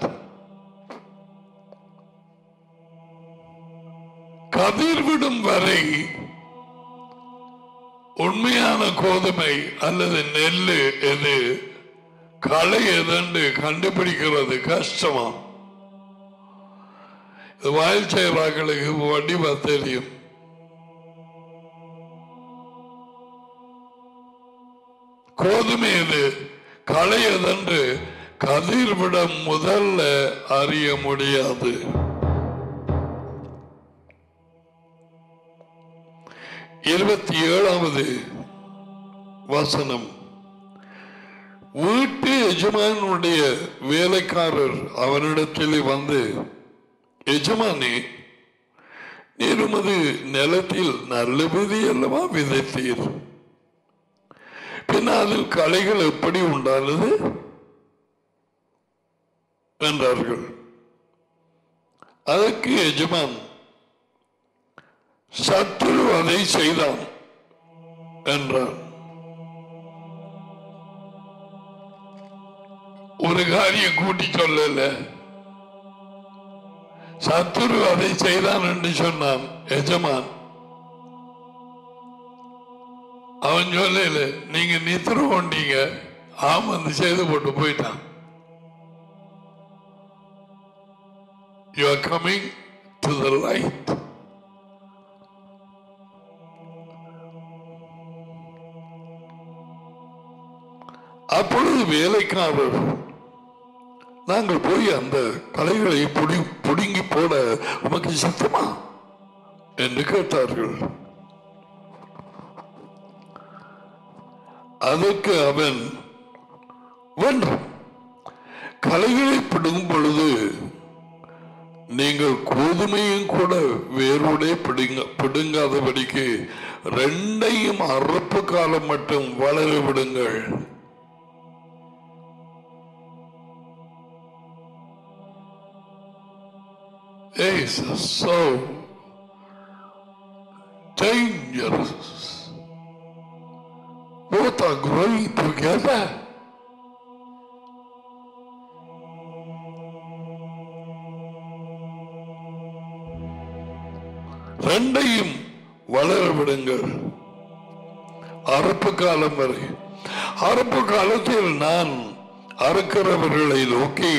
கதிர் விடும் வரை உண்மையான கோதுமை அல்லது நெல்லு எது களை எதண்டு கண்டுபிடிக்கிறது கஷ்டமா இது வயல் செய்கிறார்களுக்கு வடிவா தெரியும் கோதுமை எது களை எதன்று கதிர் விட முதல்ல அறிய முடியாது இருபத்தி ஏழாவது வசனம் வீட்டு எஜமானுடைய வேலைக்காரர் அவனிடத்தில் வந்து எஜமானே நீர் உமது நிலத்தில் நல்ல விதி அல்லவா விதைத்தீர் பின் அதில் கலைகள் எப்படி உண்டானது என்றார்கள் அதற்கு எஜமான் சத்துரு அதை செய்தான் என்றார் ஒரு காரியம் கூட்டி சொல்லல சத்துரு அதை செய்தான் என்று சொன்னான் எஜமான் அவன் சொல்லல நீங்க நித்திர கொண்டீங்க ஆம் வந்து செய்து போட்டு போயிட்டான் you are coming to the light அப்பொழுது வேலைக்காரர் நாங்கள் போய் அந்த கலைகளை புடி புடுங்கி போட உமக்கு சித்தமா என்று கேட்டார்கள் அதற்கு அவன் வேண்டும் கலைகளை பிடுங்கும் பொழுது நீங்கள் கோதுமையும் கூட வேரோட பிடுங்க பிடுங்காதபடிக்கு ரெண்டையும் அறுப்பு காலம் மட்டும் வளர விடுங்கள் is so dangerous. Both are growing together. ரெண்டையும் வளர விடுங்கள் அறுப்பு காலம் வரை அறுப்பு காலத்தில் நான் அறுக்கிறவர்களை நோக்கி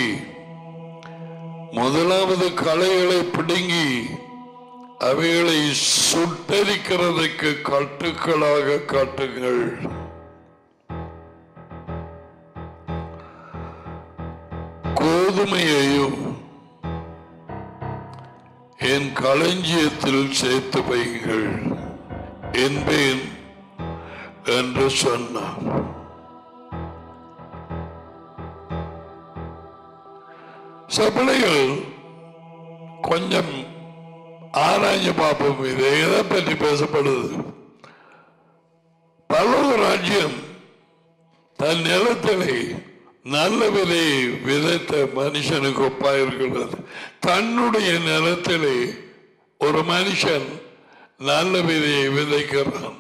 முதலாவது களைகளை பிடுங்கி அவைகளை சுட்டரிக்கிறதுக்கு கட்டுக்களாக காட்டுங்கள் கோதுமையையும் என் களஞ்சியத்தில் சேர்த்து வைங்கள் என்பேன் என்று சொன்னார் சபளைகள் கொஞ்சம் ஆராய்ச்சி பார்ப்போம் இது எதை பற்றி பேசப்படுது பல்லவ ராஜ்யம் தன் நிலத்திலே நல்ல விதையை விதைத்த மனுஷனுக்கு ஒப்பாயிருக்கிறது தன்னுடைய நிலத்திலே ஒரு மனுஷன் நல்ல விதையை விதைக்கிறான்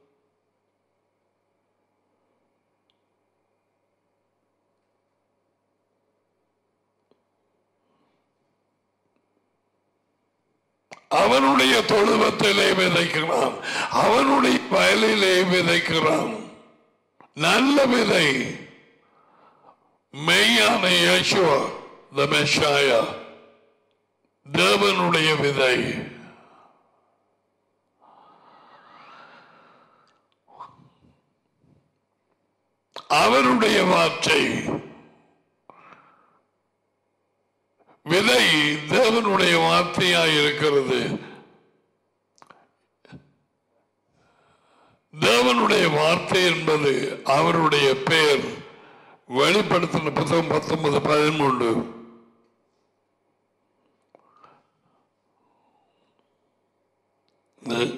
அவனுடைய தொழுவத்திலே விதைக்கிறான் அவனுடைய வயலிலே விதைக்கிறான் நல்ல விதை மெய்யான யேசுவா த மெஷாயா தேவனுடைய விதை அவருடைய வார்த்தை விதை தேவனுடைய வார்த்தையாய் இருக்கிறது தேவனுடைய வார்த்தை என்பது அவருடைய பெயர் வெளிப்படுத்தின புத்தகம் பத்தொன்பது பதிமூன்று அஹ்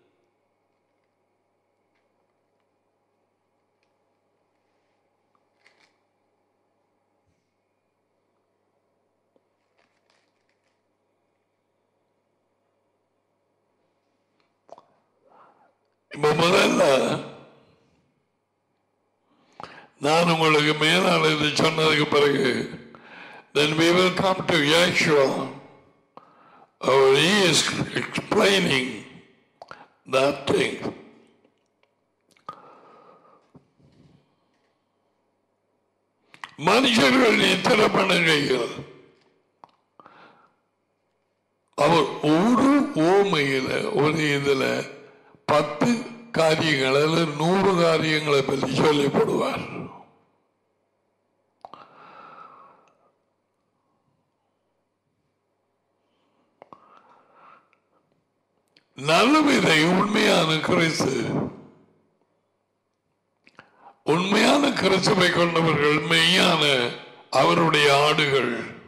இப்ப முதல்ல நான் உங்களுக்கு மேலாள இது சொன்னதுக்கு பிறகு then we will come to Yeshua or he is explaining that thing மனுஷர்கள் நித்திர பண்ணுகையில் அவர் ஒரு ஓமையில ஒரு இதுல பத்து காரியங்கள் அல்லது நூறு காரியங்களை பற்றி சொல்லப்படுவார் நல்ல விதை உண்மையான கிறிஸ்து உண்மையான கிறிஸ்துவை கொண்டவர்கள் மெய்யான அவருடைய ஆடுகள்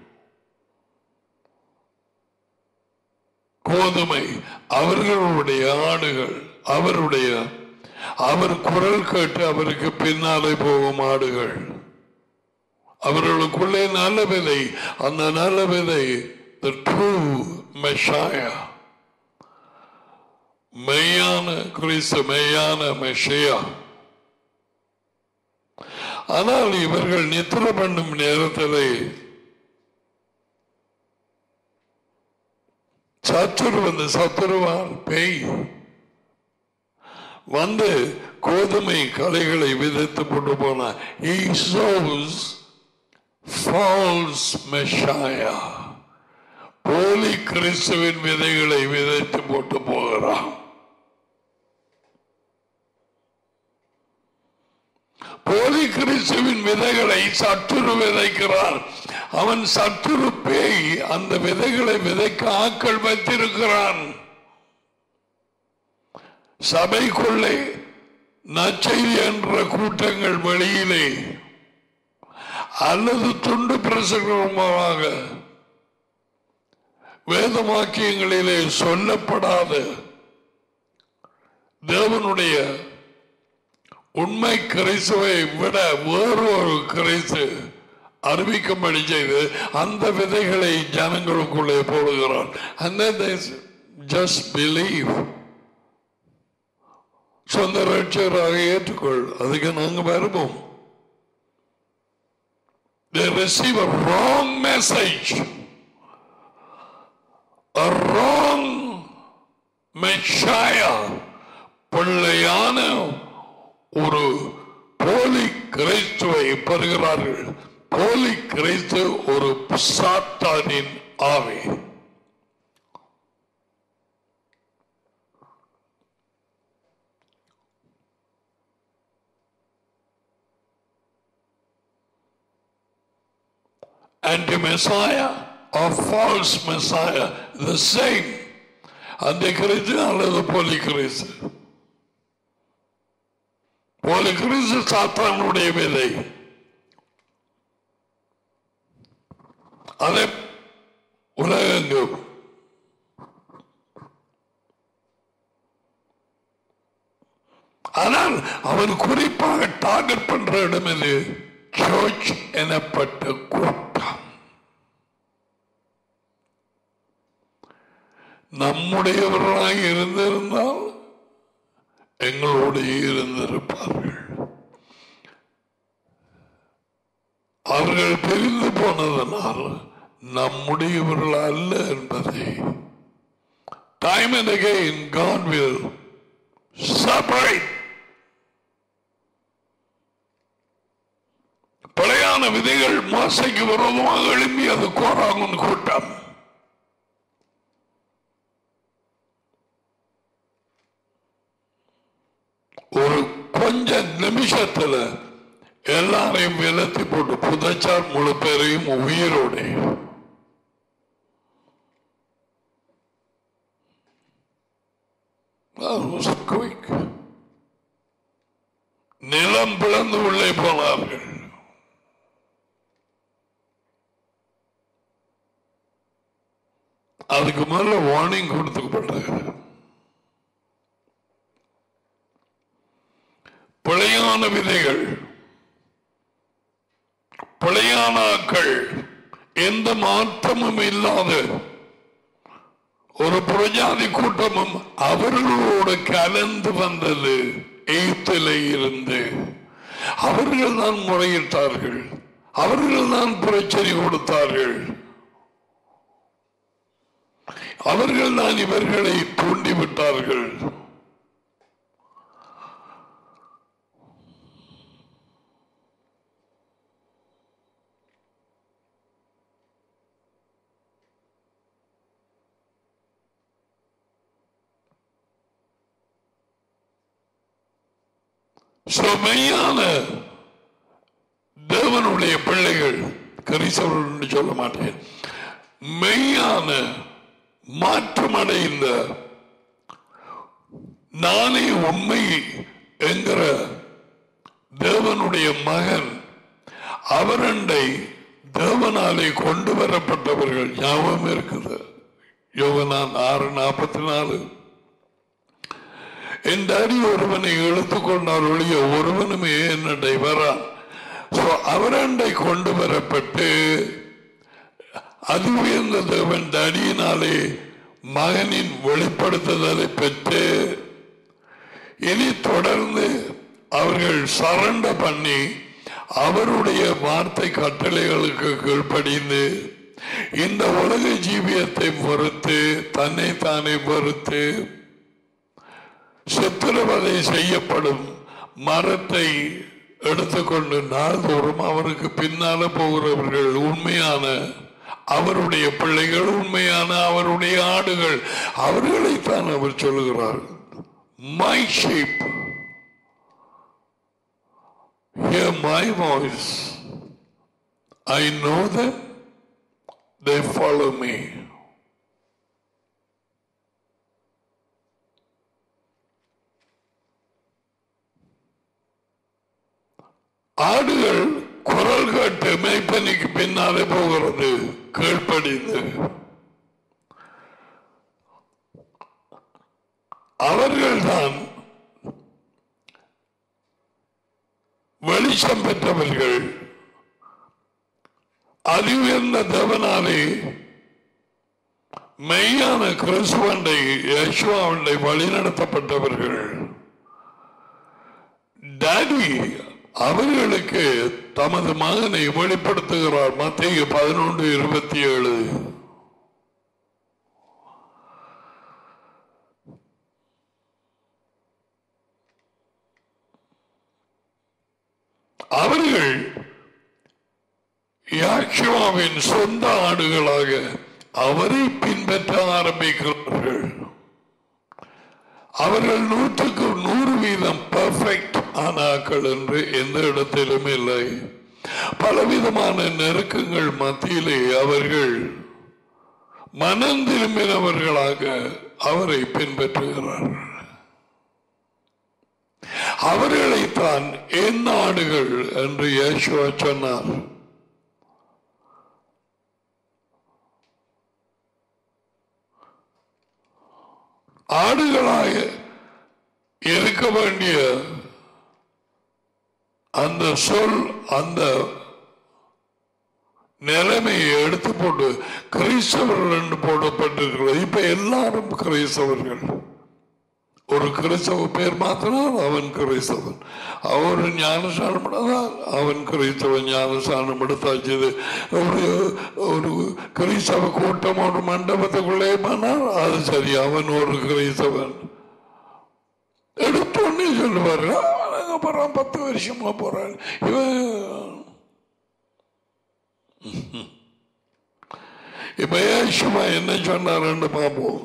கோதுமை அவர்களுடைய ஆடுகள் அவருடைய அவர் குரல் கேட்டு அவருக்கு பின்னாலே போகும் ஆடுகள் அவர்களுக்குள்ளே நல்ல விதை அந்த நல்ல விதை the true Messiah மெய்யான கிறிஸ்து மெய்யான மெஷியா ஆனால் இவர்கள் நித்திர பண்ணும் நேரத்திலே சத்துரு வந்து சத்துருவார் பேய் வந்து கோதுமை கலைகளை விதைத்து கொண்டு போனார் He sows false Messiah. போலி கிறிஸ்துவின் விதைகளை விதைத்து போட்டு போகிறான் போலி கிறிஸ்துவின் விதைகளை சத்துரு விதைக்கிறார் அவன் சத்துரு பேய் அந்த விதைகளை விதைக்க ஆக்கள் வைத்திருக்கிறான் சபைக்குள்ளே நச்செய்தி என்ற கூட்டங்கள் வெளியிலே அல்லது துண்டு பிரசங்கமாக வேத வாக்கியங்களிலே சொல்லப்படாத தேவனுடைய உண்மை கிறிஸ்துவை விட வேறொரு கிறிஸ்து அறிவிக்கும்படி செய்து அந்த விதைகளை ஜனங்களுக்குள்ளே போடுகிறார் and then they just believe சொந்த ரட்சகராக ஏற்றுக்கொள் அதுக்கு நாங்க வருவோம் they receive a wrong message a wrong Messiah பிள்ளையான ஒரு போலி கிறிஸ்துவை பெறுகிறார்கள் போலி கிறிஸ்து ஒரு சாத்தானின் ஆவி anti-messiah or false messiah the same அந்த கிறிஸ்து அல்லது போலி கிறிஸ்து போலி கிறிஸ்து சாத்தானுடைய விதை அதை உலகெங்கும் ஆனால் அவன் குறிப்பாக டார்கெட் பண்ற இடம் இது சர்ச் எனப்பட்ட கூட்டம் நம்முடையவர்களாக இருந்திருந்தால் எங்களோடு இருந்திருப்பார்கள் அவர்கள் பிரிந்து போனதனால் நம்முடையவர்கள் அல்ல என்பதை time and again God will separate பிழையான விதைகள் மோசைக்கு விரோதமாக எழும்பி அது கோராங்குன் கூட்டம் ஒரு கொஞ்ச நிமிஷத்துல எல்லாரையும் விலத்தி போட்டு புதைச்சார் முழு பேரையும் உயிரோடு That was quick. நிலம் பிளந்து உள்ளே போனார்கள் அதுக்கு மேல வார்னிங் கொடுத்துக்கப்பட்டது பிழையான விதைகள் பிழையான ஆக்கள் எந்த மாற்றமும் இல்லாத ஒரு புரஜாதி கூட்டமும் அவர்களோடு கலந்து வந்தது எய்த்திலே இருந்து அவர்கள் தான் முறையிட்டார்கள் அவர்கள் தான் பிரச்சனை கொடுத்தார்கள் அவர்கள் தான் இவர்களை தூண்டிவிட்டார்கள் So, மெய்யான தேவனுடைய பிள்ளைகள் கிறிஸ்தவர்கள் என்று சொல்ல மாட்டேன் மெய்யான மாற்றமடைந்த நானே உண்மை என்கிற தேவனுடைய மகன் அவரண்டை தேவனாலே கொண்டு வரப்பட்டவர்கள் ஞாபகம் இருக்குது யோகனான் ஆறு நாற்பத்தி நாலு என் டாடி ஒருவனை இழுத்துக் கொண்டார் ஒழிய ஒருவனுமே என்னடை வரான் So, அவரண்டை கொண்டு வரப்பட்டு அது உயர்ந்த தேவன் தடியினாலே மகனின் வெளிப்படுத்துதலை பெற்று இனி தொடர்ந்து அவர்கள் சரண்ட பண்ணி அவருடைய வார்த்தை கட்டளைகளுக்கு கீழ்ப்படிந்து இந்த உலக ஜீவியத்தை பொறுத்து தன்னை தானே பொறுத்து சித்திரவதை செய்யப்படும் மரத்தை எடுத்துக்கொண்டு நாள்தோறும் அவருக்கு பின்னால போகிறவர்கள் உண்மையான அவருடைய பிள்ளைகள் உண்மையான அவருடைய ஆடுகள் அவர்களைத்தான் அவர் சொல்லுகிறார் my sheep hear my voice I know them they follow me ஆடுகள் குரல் கேட்டு மேய்ப்பனிக்கு பின்னாலே போகிறது கீழ்ப்படிந்து அவர்கள்தான் வெளிச்சம் பெற்றவர்கள் அறிவுயர்ந்த தேவனாலே மெய்யான கிறிஸ்துவண்டை யசுவாவண்டை வழிநடத்தப்பட்டவர்கள் டாடி அவர்களுக்கு தமது மகனை வெளிப்படுத்துகிறார் மத்திய பதினொன்று இருபத்தி ஏழு அவர்கள் யாக்ஷுவாவின் சொந்த ஆடுகளாக அவரை பின்பற்ற ஆரம்பிக்கிறார்கள் அவர்கள் நூற்றுக்கு நூறு வீதம் பர்ஃபெக்ட் ஆனாக்கள் என்று எந்த இடத்திலும் இல்லை பலவிதமான நெருக்கங்கள் மத்தியிலே அவர்கள் மனம் திரும்பினவர்களாக அவரை பின்பற்றுகிறார்கள் அவர்களைத்தான் என் நாடுகள் என்று இயேசுவா சொன்னார் ஆடுகளாக இருக்க வேண்டிய அந்த சொல் அந்த நிலைமையை எடுத்து போட்டு கிறிஸ்தவர்கள் என்று போடப்பட்டிருக்கிறது இப்ப எல்லாரும் கிறிஸ்தவர்கள் ஒரு கிறிஸ்தவ பேர் மாத்தினால் அவன் கிறிஸ்தவன் அவர் ஞானஸ்தானம் எடுத்தால் அவன் கிறிஸ்தவன் ஞானஸ்தானம் எடுத்தாச்சு ஒரு ஒரு கிறிஸ்தவ கூட்டம் ஒரு மண்டபத்துக்குள்ளே போனால் அது சரி அவன் ஒரு கிறிஸ்தவன் எடுத்தோன்னே சொல்லுவார் அவன் அங்க போறான் பத்து வருஷமா போறான் இவன் இப்ப ஏசுமா என்ன சொன்னாருன்னு பார்ப்போம்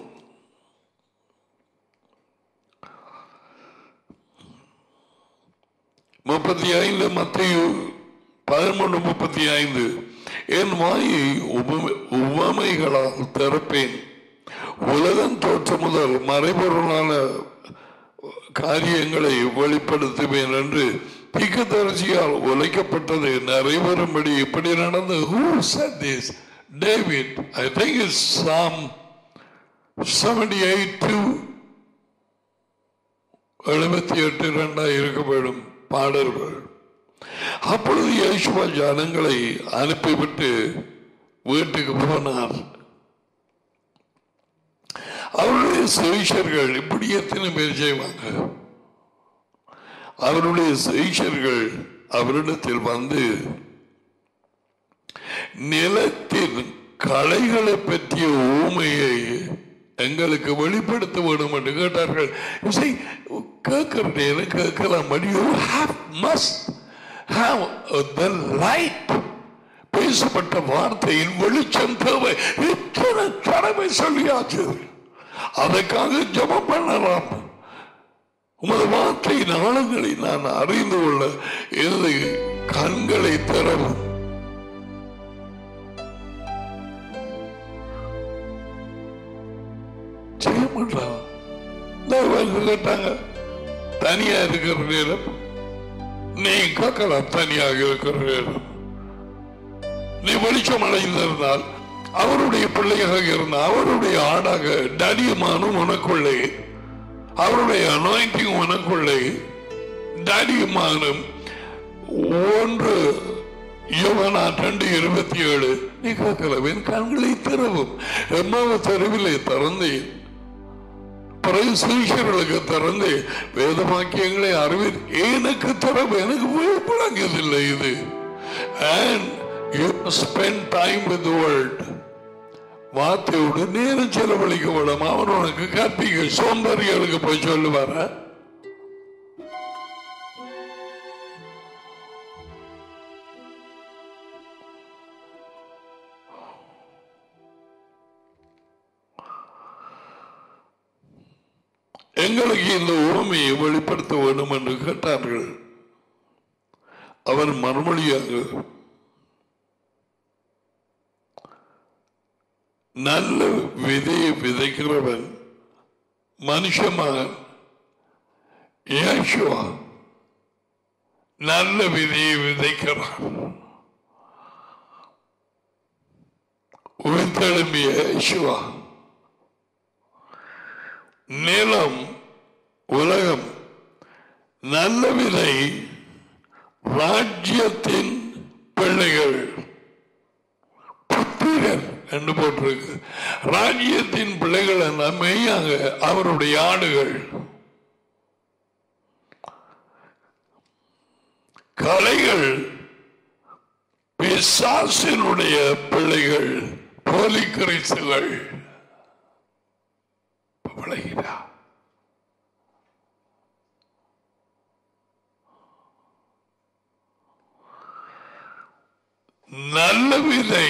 முப்பத்தி ஐந்து மத்திய பதிமூன்று முப்பத்தி ஐந்து என் வாயை உபம- உவமைகளால் திறப்பேன் உலகம் தோற்ற முதல் மறைபொருளான காரியங்களை வெளிப்படுத்துவேன் என்று தீக்கதரிசியால் உழைக்கப்பட்டது நிறைவேறும்படி இப்படி நடந்து who said this david i think it's psalm 78 to எழுபத்தி எட்டு ரெண்டாக இருக்கப்படும் பாடல்கள் அப்பொழுது இயேசுவா ஜனங்களை அனுப்பிவிட்டு வீட்டுக்கு போனார் அவருடைய சுவிஷர்கள் இப்படி எத்தனை பேர் செய்வாங்க அவருடைய சுவிஷர்கள் அவரிடத்தில் வந்து நிலத்தின் களைகளை பற்றிய ஊமையை எங்களுக்கு வெளிப்படுத்த வேண்டும் என்று கேட்டார்கள் You see, கேட்கிற நேரம் கேட்கலாம் but you have must have the light பேசப்பட்ட வார்த்தையின் வெளிச்சம் தேவை இத்தனை கடமை சொல்லியாச்சு அதற்காக ஜெபம் பண்ணலாம் உமது வார்த்தை நாளங்களை நான் அறிந்து கொள்ள எனது கண்களை திறவும் செய்ய மாட்டான் தேவர்கள் கேட்டாங்க தனியா இருக்கிற நேரம் நீ கேட்கலாம் தனியாக இருக்கிற நேரம் நீ வெளிச்சம் அடைந்திருந்தால் அவருடைய பிள்ளையாக இருந்தால் அவருடைய ஆடாக டடியமானும் உனக்குள்ளே அவருடைய அனாயிண்டிங் உனக்குள்ளே டடியமானும் ஒன்று யோகனா ரெண்டு இருபத்தி ஏழு நீ கேட்கலாம் என் கண்களை திறவும் எம்மாவ தெருவிலே திறந்தேன் பிறகு சுவிசர்களுக்கு திறந்து வேத வாக்கியங்களை அறிவின் எனக்கு திறவு எனக்கு விளங்குதில்லை இது and you spend time with the word வார்த்தையோடு நேரம் செலவழிக்க விடும் அவர் உனக்கு கற்பிக்க சோம்பறிகளுக்கு போய் சொல்லுவார எங்களுக்கு இந்த உரிமையை வெளிப்படுத்த வேண்டும் என்று கேட்டார்கள் அவர் மறுமொழியாக நல்ல விதையை விதைக்கிறவன் மனுஷமகன் இயேசுவா நல்ல விதையை விதைக்கிறான் உயிர்த்தெழும்பிய இயேசுவா நிலம் உலகம் நல்ல விதை ராஜ்யத்தின் பிள்ளைகள் புத்திரர் என்று போட்டிருக்கு ராஜ்யத்தின் பிள்ளைகள் என மெய்யாக அவருடைய ஆடுகள் கலைகள் பிசாசினுடைய பிள்ளைகள் போலி கிறிஸ்துகள் விளைகிறா நல்ல விதை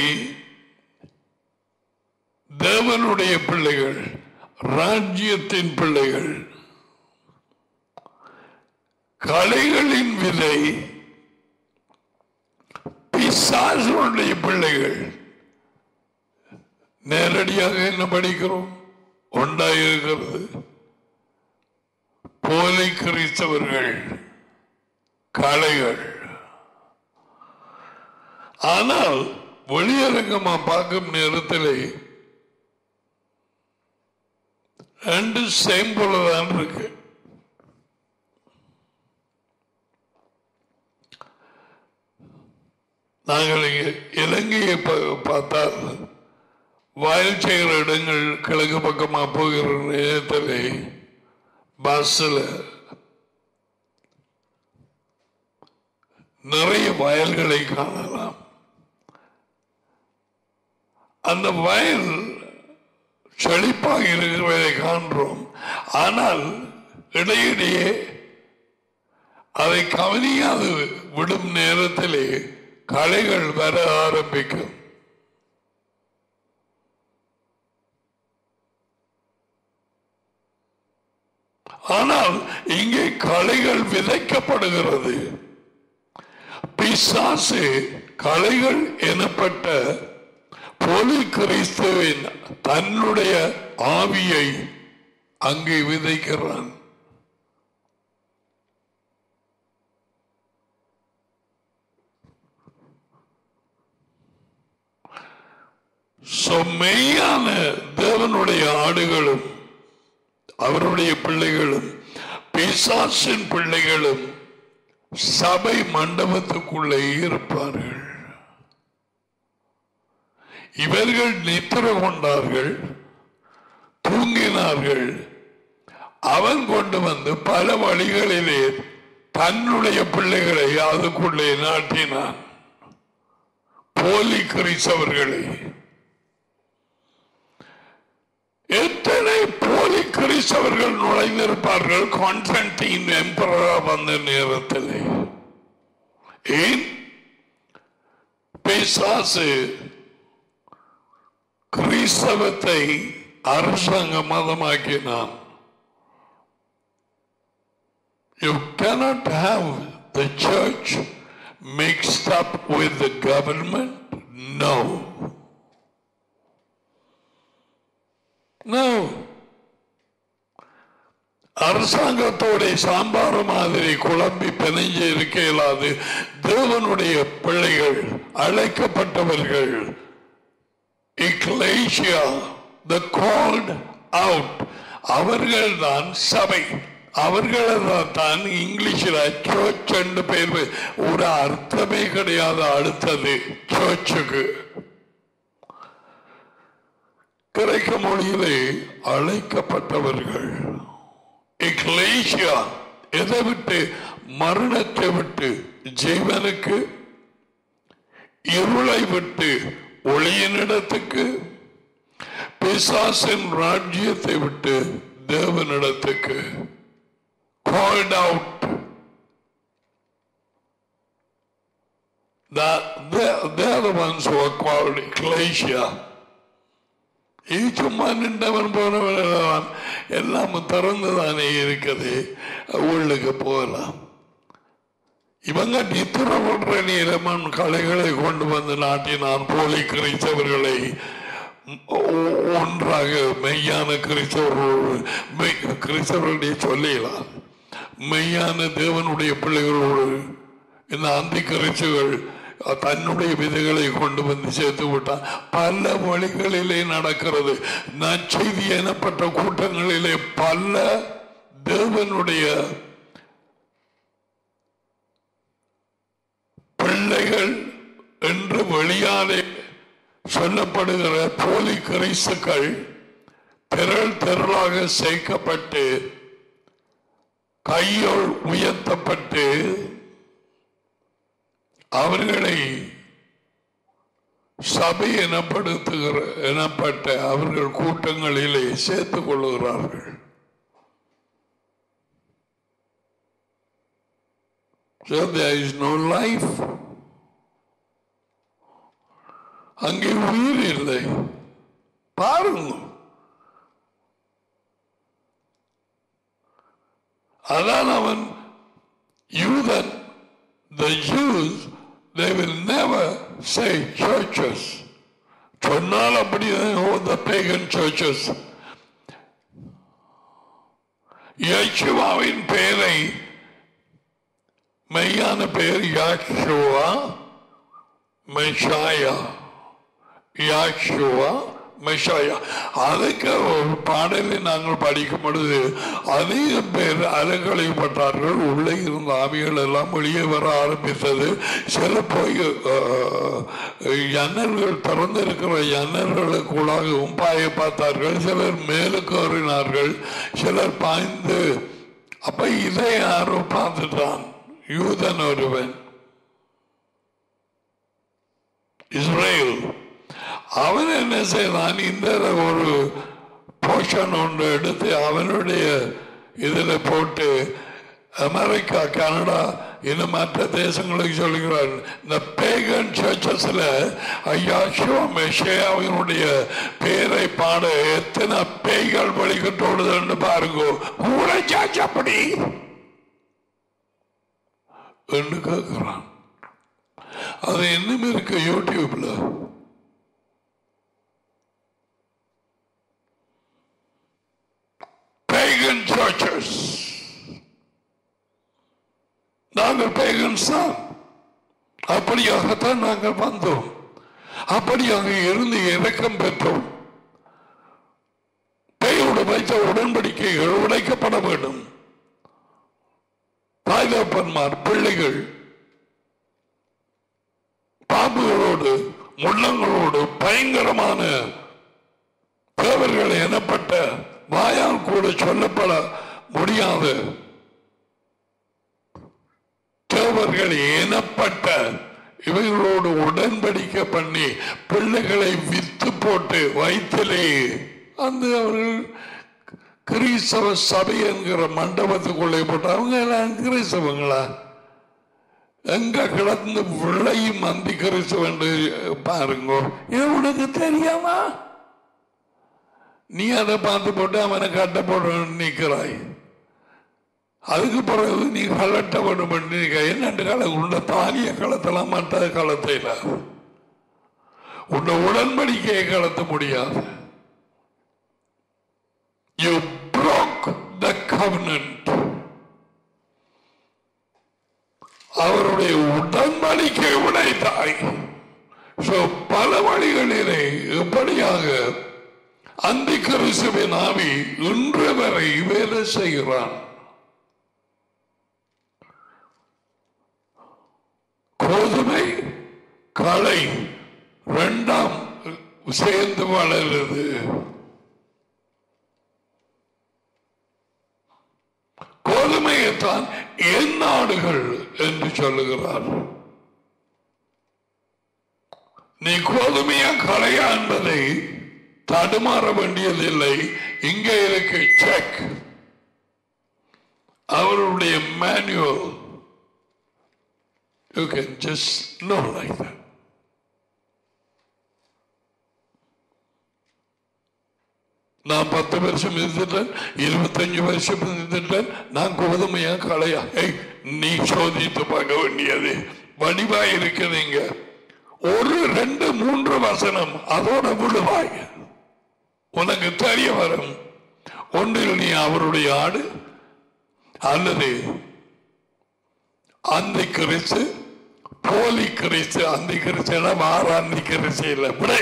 தேவனுடைய பிள்ளைகள் ராஜ்யத்தின் பிள்ளைகள் கலைகளின் விதை பிசாசுடைய பிள்ளைகள் நேரடியாக என்ன படிக்கிறோம் உண்டாயிருக்கிறது போலை கிறிஸ்தவர்கள் கலைகள் ஆனால் வெளியரங்கமா பார்க்கும் நேரத்திலே ரெண்டு சேம் போலதான் இருக்கு நாங்கள் இங்கே இலங்கையை பா- பார்த்தால் வயல் செய்கிற இடங்கள் கிழக்கு பக்கமா போகிற நேரத்திலே பஸ்ஸில் நிறைய வயல்களை காணலாம் அந்த வயல் செழிப்பாக இருக்கிறதை காண்றோம் ஆனால் இடையிடையே அதை கவனியாது விடும் நேரத்திலே கலைகள் வர ஆரம்பிக்கும் ஆனால் இங்கே கலைகள் விதைக்கப்படுகிறது பிசாசு கலைகள் எனப்பட்ட போலி கிறிஸ்துவின் தன்னுடைய ஆவியை அங்கே விதைக்கிறான் So, மெய்யான தேவனுடைய ஆடுகளும் அவருடைய பிள்ளைகளும் பிசாசின் பிள்ளைகளும் சபை மண்டபத்துக்குள்ளே இருப்பார்கள் இவர்கள் நித்திர கொண்டார்கள் தூங்கினார்கள் அவன் கொண்டு வந்து பல வழிகளிலே தன்னுடைய பிள்ளைகளை அதுக்குள்ளே நாட்டினான் போலி கிறிஸ்தவர்களை எத்தனை போலி கிறிஸ்தவர்கள் நுழைந்திருப்பார்கள் கான்ஸ்டன்டீன் எம்பரரா வந்த நேரத்தில் ஏன் பிசாசு கிறிஸ்தவத்தை அரசாங்க மதமாக்கினான் You cannot have the church mixed up with the government. No. No. அரசாங்கத்தோட சாம்பார் மாதிரி குழம்பி பிணைஞ்சு இருக்க இயலாது தேவனுடைய பிள்ளைகள் அழைக்கப்பட்டவர்கள் இக்லேஷியா த கால்ட் அவுட் அவர்கள் தான் சபை அவர்களை தான் இங்கிலீஷில் சர்ச் என்று பேர் ஒரு அர்த்தமே கிடையாது அடுத்தது சர்ச்சுக்கு கிரேக்க மொழியிலே அழைக்கப்பட்டவர்கள் எக்லேஷியா எதை விட்டு மரணத்தை விட்டு ஜீவனுக்கு இருளை விட்டு ஒளியினிடத்துக்கு பிசாசின் ராஜ்யத்தை விட்டு தேவனிடத்துக்கு called out that they're, they're the ones who are called ecclesia இது சும்மா நின்றவன் போனவன் எல்லாம் எல்லாம் திறந்துதானே இருக்குது உள்ளுக்கு போகலாம் இவங்க நித்திர பண்ற நீரமன் கலைகளை கொண்டு வந்து நாட்டினான் போலி கிறிஸ்தவர்களை ஒ- ஒன்றாக மெய்யான கிறிஸ்தவர்களோடு மெய் கிறிஸ்தவர்களுடைய சொல்லலாம் மெய்யான தேவனுடைய பிள்ளைகளோடு இந்த அந்தி கிறிஸ்துகள் தன்னுடைய விதைகளை கொண்டு வந்து சேர்த்து விட்டான் பல வழிகளிலே நடக்கிறது நற்செய்தி எனப்பட்ட கூட்டங்களிலே பல தேவனுடைய பிள்ளைகள் என்று வெளியாலே சொல்லப்படுகிற போலி கிறிஸ்துக்கள் திரள் திரளாக சேர்க்கப்பட்டு கையோல் உயர்த்தப்பட்டு அவர்களை சபை எனப்படுத்துகிற எனப்பட்ட அவர்கள் கூட்டங்களிலே சேர்த்துக் கொள்ளுகிறார்கள் So there is no life. அங்கே உயிர் இல்லை பாருங்க அதான் அவன் யூதன் the Jews they will never say churches சொன்னால் அப்படிதான் oh, the pagan churches யேசுவாவின் பெயரை மெய்யான பெயர் யாஷுவா மெஷாயா யாஷுவா மெஷாயா அதுக்கு ஒரு பாடலை நாங்கள் படிக்கும் பொழுது அதிக பேர் அலங்கழிப்பட்டார்கள் உள்ளே இருந்த ஆவிகள் எல்லாம் வெளியே வர ஆரம்பித்தது சில போய் அஹ், ஜன்னல்கள் திறந்திருக்கிற ஜன்னல்களுக்குள்ளாகவும் பாய பார்த்தார்கள் சிலர் மேலுக்கு ஏறினார்கள் சிலர் பாய்ந்து அப்ப இதை யாரோ பார்த்துட்டான் யூதன் ஒருவன் இஸ்ரேல் அவன் என்ன செய்தான் இந்த ஒரு போஷன் ஒன்று எடுத்து அவனுடைய இதில் போட்டு அமெரிக்கா கனடா இன்னும் மற்ற தேசங்களுக்கு சொல்லுகிறார் இந்த பேகன் சர்ச்சஸ்ல ஐயா சிவமேஷையாவினுடைய பேரை பாட எத்தனை பேய்கள் வழிகட்டோடுதுன்னு பாருங்க கூட சாச்சப்படி என்று கேட்கிறான் அது இன்னும் இருக்கு யூடியூப்ல pagan churches நாங்கள் pagans தான் அப்படியாகத்தான் நாங்கள் வந்தோம் அப்படியாக இருந்து இறக்கம் பெற்றோம் பேயோடு வைத்த உடன்படிக்கைகள் உடைக்கப்பட வேண்டும் தாய்தப்பன்மார் பிள்ளைகள் பாம்புகளோடு முள்ளங்களோடு பயங்கரமான தேவர்கள் எனப்பட்ட வாயால் கூட சொல்லப்பட முடியாத தேவர்கள் எனப்பட்ட இவைகளோடு உடன்படிக்கை பண்ணி பிள்ளைகளை வித்து போட்டு வயிற்றிலே அந்த அவர்கள் கிறிஸ்தவ சபை என்கிற மண்டபத்துக்குள்ளே போட்டு அவங்க எல்லாம் கிறிஸ்தவங்களா எங்க கிடந்து விளையும் அந்தி கிறிஸ்தவன் பாருங்க இது உனக்கு தெரியாமா நீ அதை பார்த்து போட்டு அவனை கட்ட போட நிற்கிறாய் அதுக்கு பிறகு நீ கலட்ட வேண்டும் நிற்க என்னண்டு கால உண்ட தாலிய களத்தலாம் மற்ற களத்தையில உன்னை உடன்படிக்கையை கலத்த முடியாது You broke the covenant. அவருடைய உடன்படிக்கை உடைத்தாய் So, பல வழிகளிலே எப்படியாக அந்த கிறிஸ்துவின் ஆவி இன்று வரை வேலை செய்கிறான் கோதுமை களை இரண்டாம் சேர்ந்து வளருது கோதுமையைத்தான் என் நாடுகள் என்று சொல்லுகிறார் நீ கோதுமையா கலையா என்பதை தடுமாற வேண்டியதில்லை இங்கே இருக்கு செக் அவருடைய manual you can just know like that நான் பத்து வருஷம் இருந்துட்டேன் இருபத்தஞ்சு வருஷம் இருந்துட்டேன் நான் கோதுமையா கலையா ஏய் நீ சோதித்து பார்க்க வேண்டியது வடிவா இருக்கிறீங்க ஒரு ரெண்டு மூன்று வசனம் அதோட விடுவாய் உனக்கு தெரிய வரும் ஒன்றில் நீ அவருடைய ஆடு அல்லது அந்த கிறிஸ்து போலி கிறிஸ்து அந்த கிறிஸ்து மாற அந்த கிறிஸ்து இல்லை விட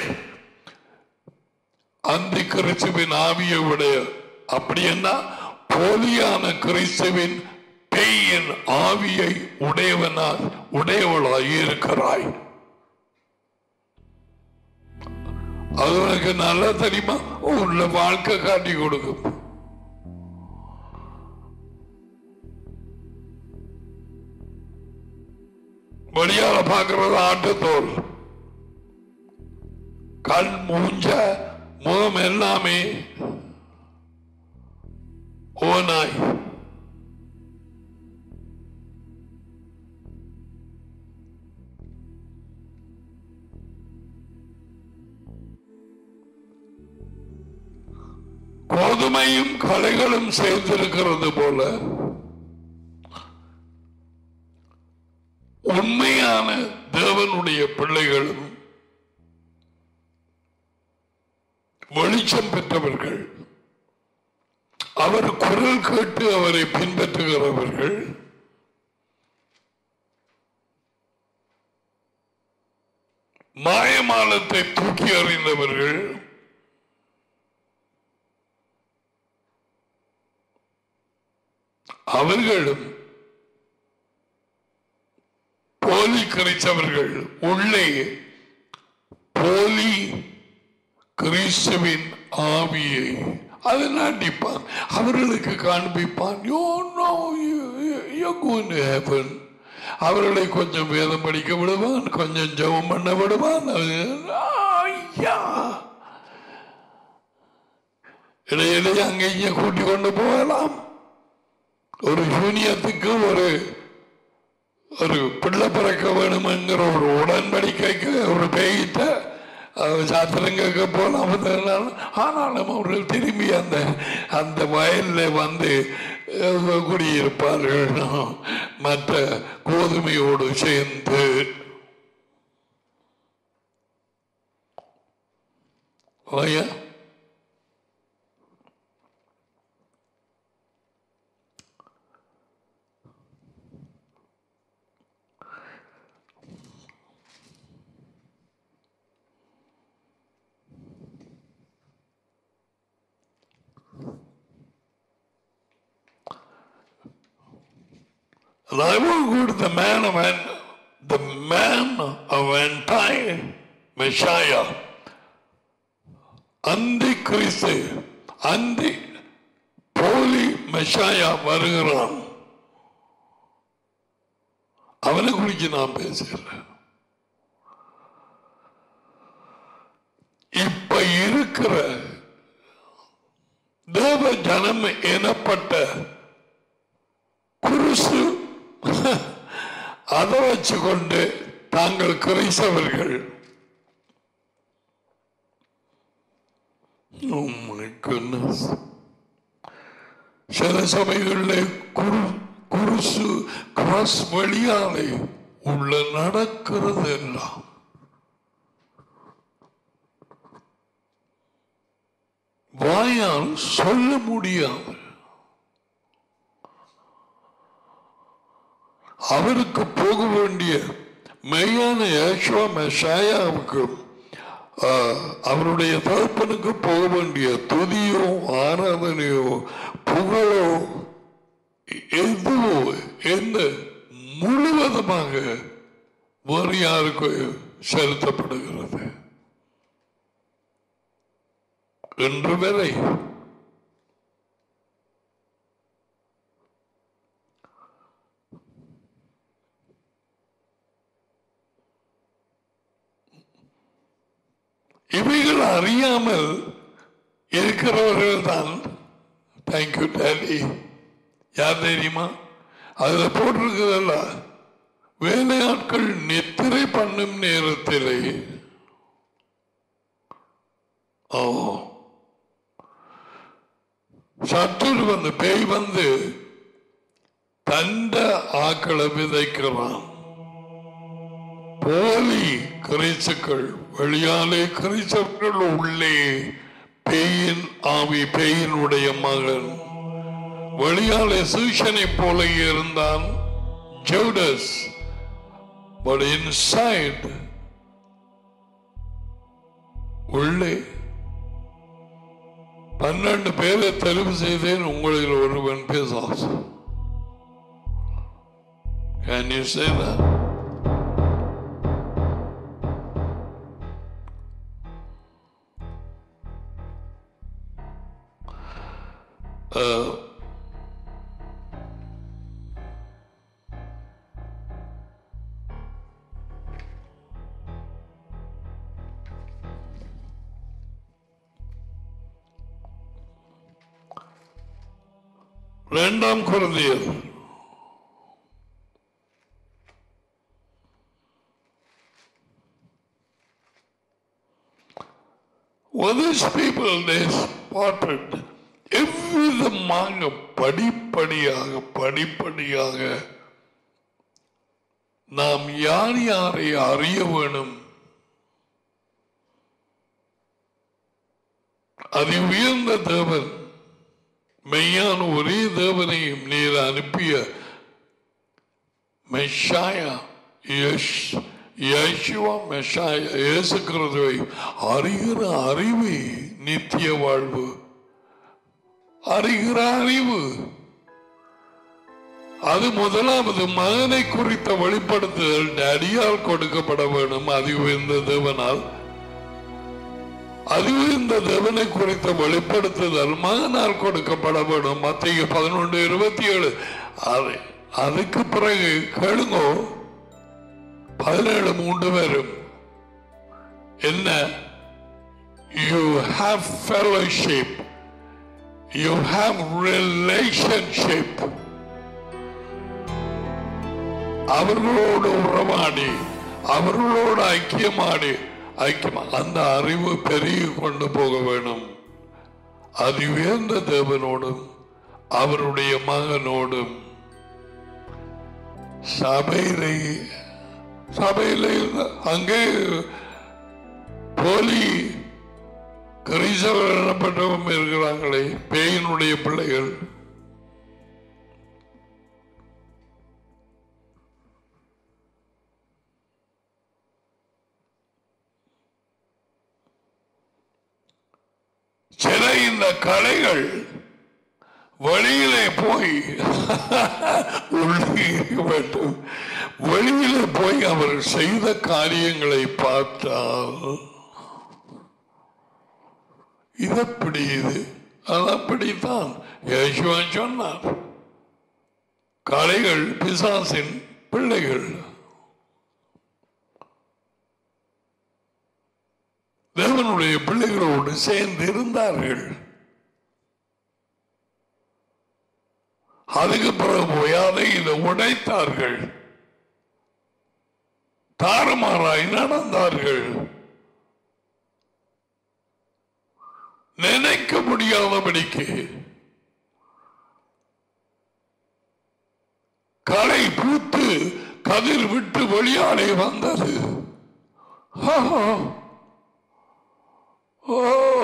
அந்த கிறிஸ்துவின் ஆவியை விட அப்படி என்ன போலியான கிறிஸ்துவின் பேயின் ஆவியை உடையவனால் உடையவளாய் இருக்கிறாய் அது உனக்கு நல்லா தெரியுமா உள்ள வாழ்க்கை காட்டி கொடுக்கும் வெளியால பார்க்கறது ஆட்டுத்தோல் கண் மூஞ்ச முகம் எல்லாமே ஓனாய் கோதுமையும் கலைகளும் சேர்ந்திருக்கிறது போல உண்மையான தேவனுடைய பிள்ளைகளும் வெளிச்சம் பெற்றவர்கள் அவர் குரல் கேட்டு அவரை பின்பற்றுகிறவர்கள் மாயமாலத்தை தூக்கி அறிந்தவர்கள் அவர்களும் போலி கிறிஸ்தவர்கள் உள்ளே போலி கிறிஸ்துவின் ஆவியை அதை நாட்டிப்பான் அவர்களுக்கு காண்பிப்பான் யோ நோ ஹேப்பன் அவர்களை கொஞ்சம் வேதம் படிக்க விடுவான் கொஞ்சம் ஜெபம் பண்ண விடுவான் அது- ஐயா இடையிடையே அங்கே இங்கே கூட்டி கொண்டு போகலாம் ஒரு யூனியத்துக்கு ஒரு ஒரு பிள்ளை பிறக்க வேணுமெங்கிற ஒரு உடன்படிக்கைக்கு ஒரு பேயிட்ட சாத்திரம் கேட்க போலாம் ஆனாலும் அவர்கள் திரும்பி அந்த அந்த வயலில் வந்து அஹ், குடியிருப்பார்கள் மற்ற கோதுமையோடு சேர்ந்து ஓயா And I will go to the man of an, the man of entire Messiah. அந்தி கிறிஸ்து அந்தி போலி மெஷாயா வருகிறான் அவனை குறித்து நான் பேசுகிறேன் இப்ப இருக்கிற தேவ ஜனம் எனப்பட்ட குருசு அதை வச்சுக்கொண்டு தாங்கள் கிரைசவர்கள் Oh my goodness. சில சமயங்களில் குரு குருசு கிராஸ் வழியாலே உள்ள நடக்கிறது எல்லாம் வாயால் சொல்ல முடியாது அவருக்கு போக வேண்டிய மெய்யான யேசுவா மெஷாயாவுக்கு ஆஹ், அவருடைய தகப்பனுக்கு போக வேண்டிய துதியோ ஆராதனையோ புகழோ எதுவோ எந்த முழுவதுமாக வேறு யாருக்கு செலுத்தப்படுகிறது என்று வரை இவைகள் அறியாமல் இருக்கிறவர்கள் தான் தேங்க்யூ டேடி யார் தெரியுமா அதுல போட்டிருக்கிறதல்ல வேலையாட்கள் நித்திரை பண்ணும் நேரத்திலே ஓ சத்துரு வந்து பேய் வந்து தண்ட ஆக்களை விதைக்கிறான் போலி கிரைச்சுக்கள் வெளியாலே கிரைச்சவர்கள் உள்ளே பேயின் ஆவி பேயினுடைய மகன் வெளியாலே சூஷனை போல இருந்தான் ஜவுடஸ் பட் இன்சைட் உள்ளே பன்னெண்டு பேரை தெரிவு செய்தேன் உங்களில் ஒருவன் பேசாசு Can you say that? Uh, இரண்டாம் குருதியல் Well, these people they spotted எவ்விதமாக படிப்படியாக படிப்படியாக நாம் யார் யாரை அறிய வேணும் அதி உயர்ந்த தேவன் மெய்யான ஒரே தேவனையும் நீர் அனுப்பிய மெஷாயா யஷ் யேசுவா மெஷாயா இயேசு கிறிஸ்துவை அறிகிற அறிவு நித்திய வாழ்வு அறிகிற அறிவு அது முதலாவது மகனை குறித்த வெளிப்படுத்துதல் டேடியால் கொடுக்கப்பட வேண்டும் அது உயர்ந்த தேவனால் அது இந்த தேவனை குறித்த வெளிப்படுத்துதல் மகனால் கொடுக்கப்பட வேண்டும் மத்திய பதினொன்று இருபத்தி ஏழு அது அதுக்கு பிறகு கேளுங்கோ பதினேழு மூன்று பேரும் என்ன you have fellowship you have relationship அவர்களோடு உறவாடி அவர்களோடு ஐக்கியமாடி ஐக்கியம் அந்த அறிவு பெருகி கொண்டு போக வேணும் அது உயர்ந்த தேவனோடும் அவருடைய மகனோடும் சபையிலே சபையிலே இருந்த- அங்கே போலி கிரீசர்கள் எனப்பட்டவங்க இருக்கிறாங்களே பேயினுடைய பிள்ளைகள் சில இந்த கலைகள் வெளியிலே போய் உள்ளே இருக்க வேண்டும் வெளியிலே போய் அவர் செய்த காரியங்களை பார்த்தால் இதப்படி இது அது அப்படித்தான் யேசுவன் சொன்னார் கலைகள் பிசாசின் பிள்ளைகள் தேவனுடைய பிள்ளைகளோடு சேர்ந்து இருந்தார்கள் அதுக்கு பிறகு போய் அதை இதை உடைத்தார்கள் தாறுமாறாய் நடந்தார்கள் நினைக்க முடியாதபடிக்கு களை பூத்து கதிர் விட்டு வெளியாலே வந்தது ஆஹா. ஓ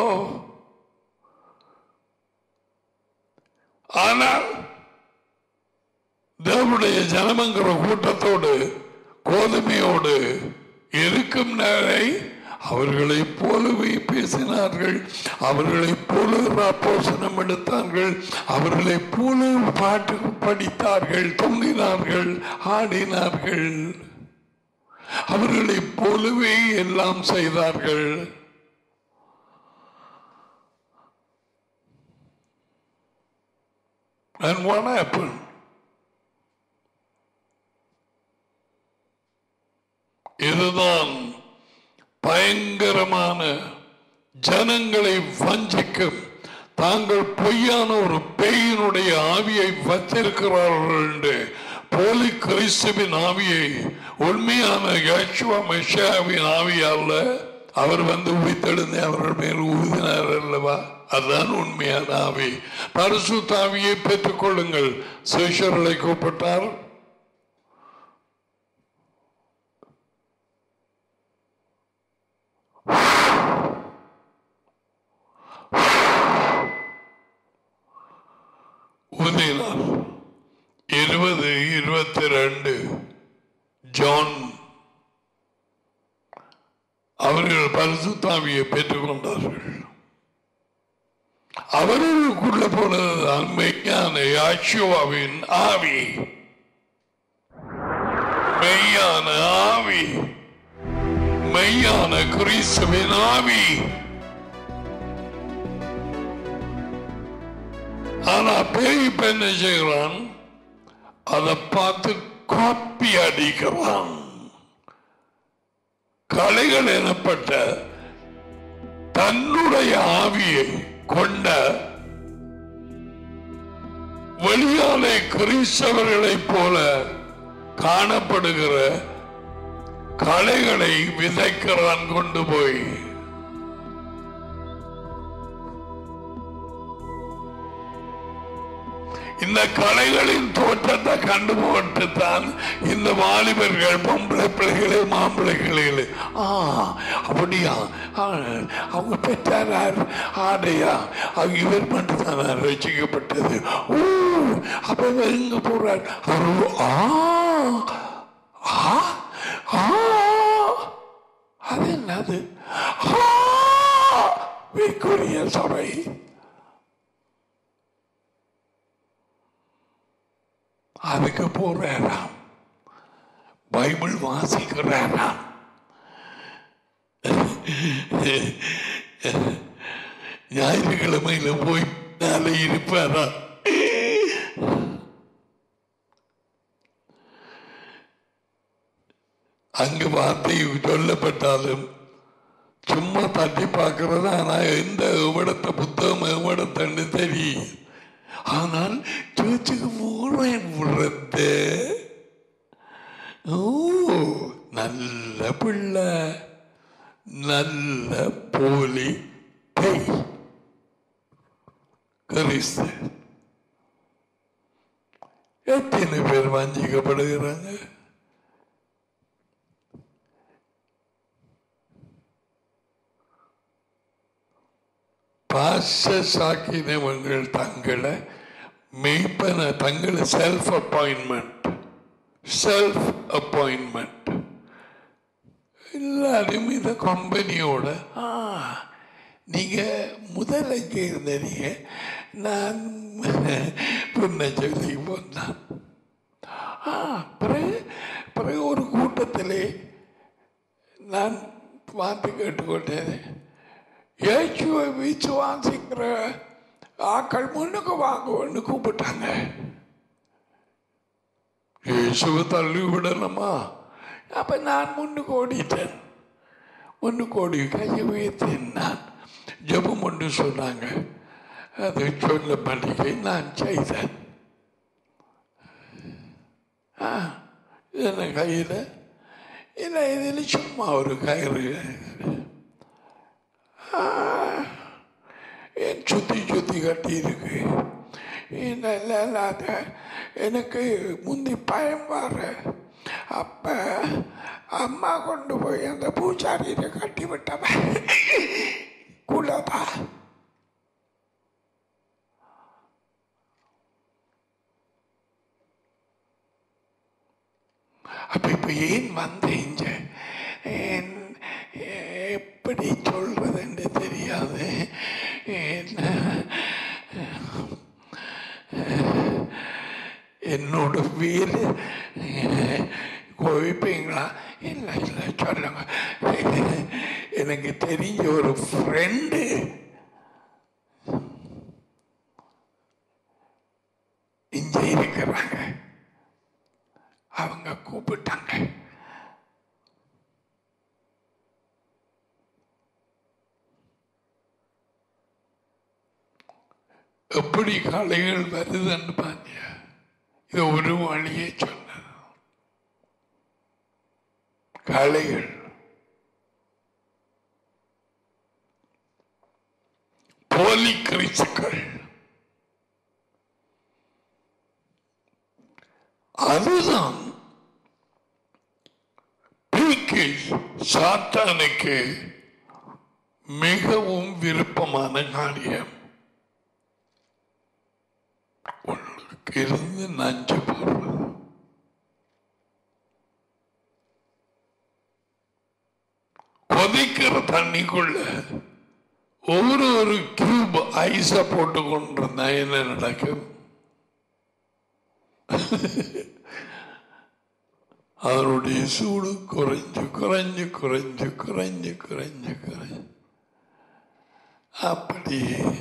ஆனால் தேவனுடைய ஜனமங்கிற கூட்டத்தோடு கோதுமையோடு இருக்கும் நேரை அவர்களைப் போலவே பேசினார்கள் அவர்களைப் போல போசனம் எடுத்தார்கள் அவர்களைப் போல பாட்டு படித்தார்கள் தொங்கினார்கள் ஆடினார்கள் அவர்களைப் போலவே எல்லாம் செய்தார்கள் And what happened? இதுதான் பயங்கரமான ஜனங்களை வஞ்சிக்கும் தாங்கள் பொய்யான ஒரு பேயினுடைய ஆவியை வச்சிருக்கிறார்கள் என்று போலி கிறிஸ்துவின் ஆவியை உண்மையான யேசுவ மெஷாவின் ஆவி அல்ல அவர் வந்து உயிர்த்தெழுந்து அவர்கள் மேல் ஊதினார் அல்லவா அதுதான் உண்மையான ஆவி பரிசு தாவியை பெற்றுக் கொள்ளுங்கள் சேஷர்களை கூப்பிட்டார் ஊதினார் இருபது இருபத்தி ரெண்டு ஜான் அவர்கள் பரிசுத்தாவியை பெற்றுக் கொண்டார்கள் அவர்களுக்குள்ள போனதுதான் மெய்யான யாச்சுவாவின் ஆவி மெய்யான ஆவி மெய்யான கிறிஸ்துவின் ஆவி ஆனா பேய் இப்ப என்ன செய்கிறான் அதை பார்த்து காப்பி அடிக்கிறான் கலைகள் எனப்பட்ட தன்னுடைய ஆவியை கொண்ட வெளியாலே கிறிஸ்தவர்களைப் போல காணப்படுகிற கலைகளை விதைக்கிறான் கொண்டு போய் இந்த கலைகளின் தோற்றத்தை கண்டுபோட்டு தான் இந்த வாலிபர்கள் பொம்பளை பிள்ளைகளே மாம்பிள்ளைகளே ஆ அப்படியா ஆ, அவங்க பெற்றார் ஆடையா அவங்க இவர் மட்டும் தான் ரசிக்கப்பட்டது ஓ அப்ப இவர் எங்க போறார் அவரு ஆ ஆ ஆ அது என்னது ஆ விக்குரிய சபை அதுக்கு போறாராம் பைபிள் வாசிக்கிறாராம் ஞாயிற்றுக்கிழமையில போய் மேலே இருப்பாரா அங்கு வார்த்தை சொல்லப்பட்டாலும் சும்மா தட்டி பார்க்கறது ஆனா எந்த எவ்வளத்த புத்தகம் எவ்வளத்தன்னு தெரியும் ஆனால் சர்ச்சுக்கு போறேன் விடுறது பிள்ளை நல்ல போலி பேய் கிறிஸ்து எத்தனை பேர் வஞ்சிக்கப்படுகிறாங்க பாச சாக்கினவங்கள் தங்களை மெய்ப்பன தங்களை செல்ஃப் அப்பாயின்மெண்ட் செல்ஃப் அப்பாயின்மெண்ட் எல்லாரும் இந்த கம்பெனியோட ஆ நீங்க முதல்ல இங்கே இருந்தீங்க நான் பின்ன சொல்லி போனான் ஆ பிறகு பிறகு ஒரு கூட்டத்திலே நான் பார்த்து கேட்டுக்கொண்டேன் இயேசுவை விசுவாசிக்கிற ஆக்கள் முன்னுக்கு வாங்குவோன்னு கூப்பிட்டாங்க இயேசுவை தள்ளி விடணுமா அப்ப நான் முன்னுக்கு ஓடிட்டேன் முன்னுக்கு ஓடி கையை உயர்த்தேன் நான் ஜெபம் ஒன்று சொன்னாங்க அதை சொல்ல மாட்டேங்க நான் செய்தேன் ஆ என்ன கையில் இல்லை இதில் சும்மா ஒரு கயிறு என் சுத்தி சுத்தி கட்டி இருக்கு இல்லாத எனக்கு முந்தி பயம் வர அப்ப அம்மா கொண்டு போய் அந்த பூச்சாரியை கட்டி விட்டவன் குலதா அப்ப இப்ப ஏன் வந்தேங்க ஏன் எப்படி சொல்றதுன்னு தெரியாது என்ன என்னோட வீடு கோவிப்பீங்களா இல்லை இல்லை சொல்லுங்க எனக்கு தெரிஞ்ச ஒரு ஃப்ரெண்டு இங்கே இருக்கிறாங்க அவங்க கூப்பிட்டாங்க எப்படி கலைகள் வருதுன்னு பாத்தியா இது ஒரு வழியே சொன்னது கலைகள் போலி கிறிஸ்துக்கள் அதுதான் பிரிக்கு சாத்தானுக்கு மிகவும் விருப்பமான காரியம் உள்ளுக்கு இருந்து நஞ்சு போடுறது கொதிக்கிற தண்ணிக்குள்ள ஒவ்வொரு ஒரு கியூப் ஐஸ போட்டு கொண்டிருந்தா என்ன நடக்கும் அதனுடைய சூடு குறைஞ்சு குறைஞ்சு குறைஞ்சு குறைஞ்சு குறைஞ்சு குறைஞ்சு அப்படி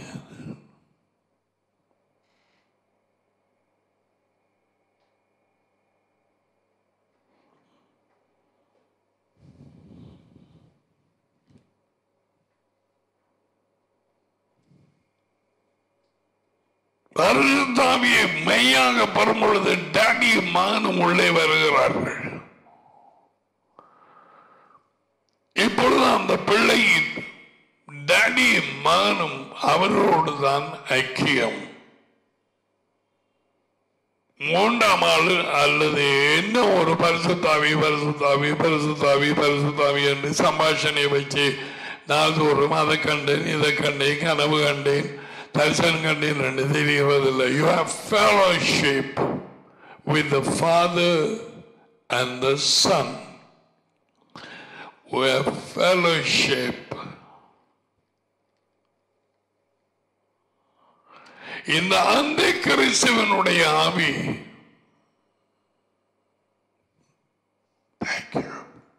பரிசுத்தாவியை மெய்யாக பெறும் பொழுது டேடியும் மகனும் உள்ளே வருகிறார்கள் இப்பொழுது அந்த பிள்ளையின் டேடியும் மகனும் அவர்களோடு தான் ஐக்கியம் மூன்றாம் ஆளு அல்லது என்ன ஒரு பரிசுத்தாவி பரிசுத்தாவி பரிசுத்தாவி பரிசுத்தாவி என்று சம்பாஷணை வச்சு நாள்தோறும் அதை கண்டேன் இதை கண்டேன் கனவு கண்டேன் தரிசனம் கண்டேன் என்று தெரியவதில்லை you have fellowship with the father and the son we have fellowship இந்த அந்த கிறிஸ்துவனுடைய ஆவி Thank you.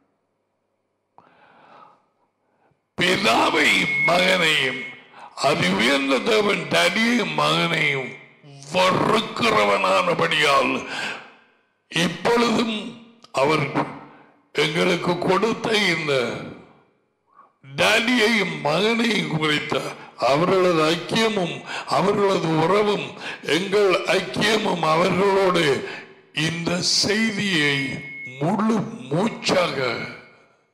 பிதாவையும் மகனையும் அது உயர்ந்த தேவன் தடியும் மகனையும் வறுக்கிறவனானபடியால் இப்பொழுதும் அவர் எங்களுக்கு கொடுத்த இந்த டேடியையும் மகனையும் குறித்த அவர்களது ஐக்கியமும் அவர்களது உறவும் எங்கள் ஐக்கியமும் அவர்களோடு இந்த செய்தியை முழு மூச்சாக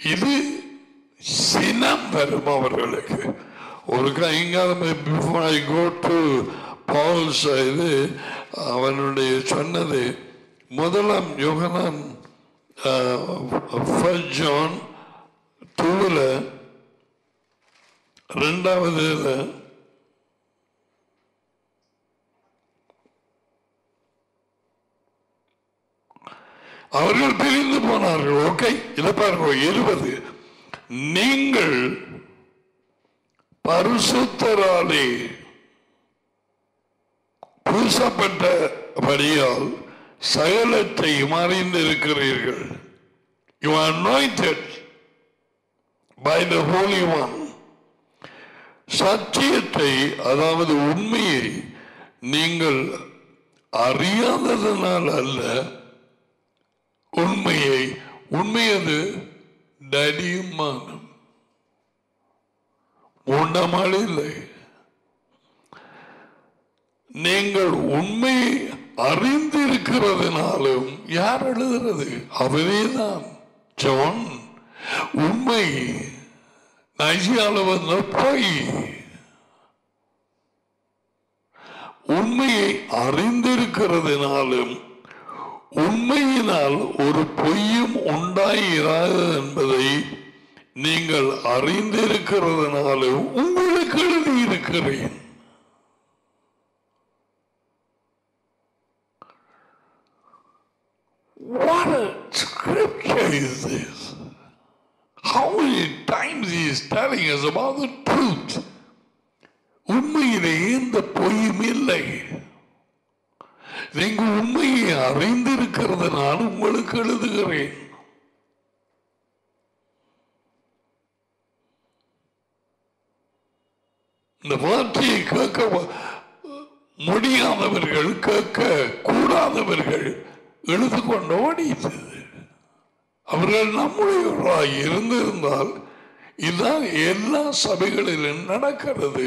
இது சினம் வரும் அவர்களுக்கு ஒரு கைங்காலம் before I go to falls இது அவனுடைய சொன்னது முதலாம் யோகனான் ஃபர்ஸ்ட் ஜான் டூவில் ரெண்டாவது அவர்கள் பிரிந்து போனார்கள் ஓகே இதை பாருங்க இருபது நீங்கள் பரிசுத்தராலே பூசப்பட்டபடியால் சகலத்தையும் அறிந்திருக்கிறீர்கள் you are anointed by the holy one சத்தியத்தை அதாவது உண்மையை நீங்கள் அறியாததனால் அல்ல உண்மையை உண்மையது டடியும் மானம் உண்டமால் இல்லை நீங்கள் உண்மையை அறிந்திருக்கிறதுனாலும் யார் எழுதுறது அவரேதான் ஜான் உண்மை நைசியால வந்த பொய் உண்மையை அறிந்திருக்கிறதுனாலும் உண்மையினால் ஒரு பொய்யும் உண்டாயிராது என்பதை நீங்கள் அறிந்திருக்கிறதுனாலும் உங்களுக்கு எழுதியிருக்கிறேன் What a scripture is this? How many times he is telling us about the truth? உண்மையிலே எந்த பொய்யும் இல்லை நீங்க உண்மையை அறிந்திருக்கிறதுனால உங்களுக்கு எழுதுகிறேன் இந்த வார்த்தையை கேட்க முடியாதவர்கள் கேட்க கூடாதவர்கள் எழுது கொண்டு ஓடியது அவர்கள் நம்முடையவர்களாய் இருந்திருந்தால் இதுதான் எல்லா சபைகளிலும் நடக்கிறது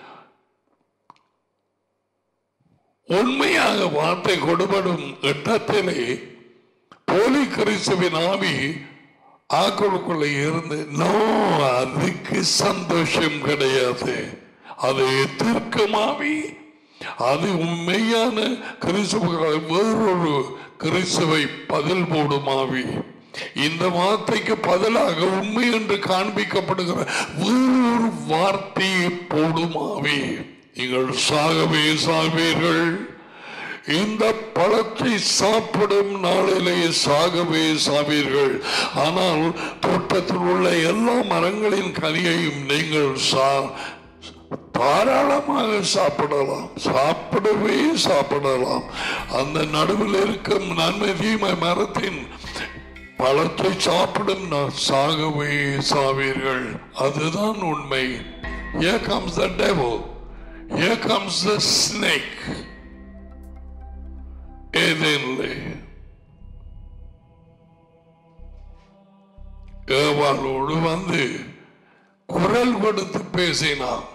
உண்மையாக வார்த்தை கொடுபடும் இடத்திலே போலி கிறிஸ்துவின் ஆவி ஆக்களுக்குள்ள இருந்து நோ அதுக்கு சந்தோஷம் கிடையாது அது எதிர்க்கும் ஆவி அது உண்மையான கிறிஸ்துவ வேறொரு கிறிஸ்துவை பதில் போடும் ஆவி இந்த வார்த்தைக்கு பதிலாக உண்மை என்று காண்பிக்கப்படுகிற வேறொரு வார்த்தையை போடும் ஆவி நீங்கள் சாகவே சாவீர்கள் இந்த பழத்தை சாப்பிடும் நாளிலே சாகவே சாவீர்கள் ஆனால் தோட்டத்தில் உள்ள எல்லா மரங்களின் கனியையும் நீங்கள் சா தாராளமாக சாப்பிடலாம் சாப்பிடவே சாப்பிடலாம் அந்த நடுவில் இருக்கும் நன்மை தீமை மரத்தின் பழத்தை சாப்பிடும் நான் சாகவே சாவீர்கள் அதுதான் உண்மை Here comes the devil. Here comes the snake. ஏதேனிலே ஏவாளோடு வந்து குரல் கொடுத்து பேசினான்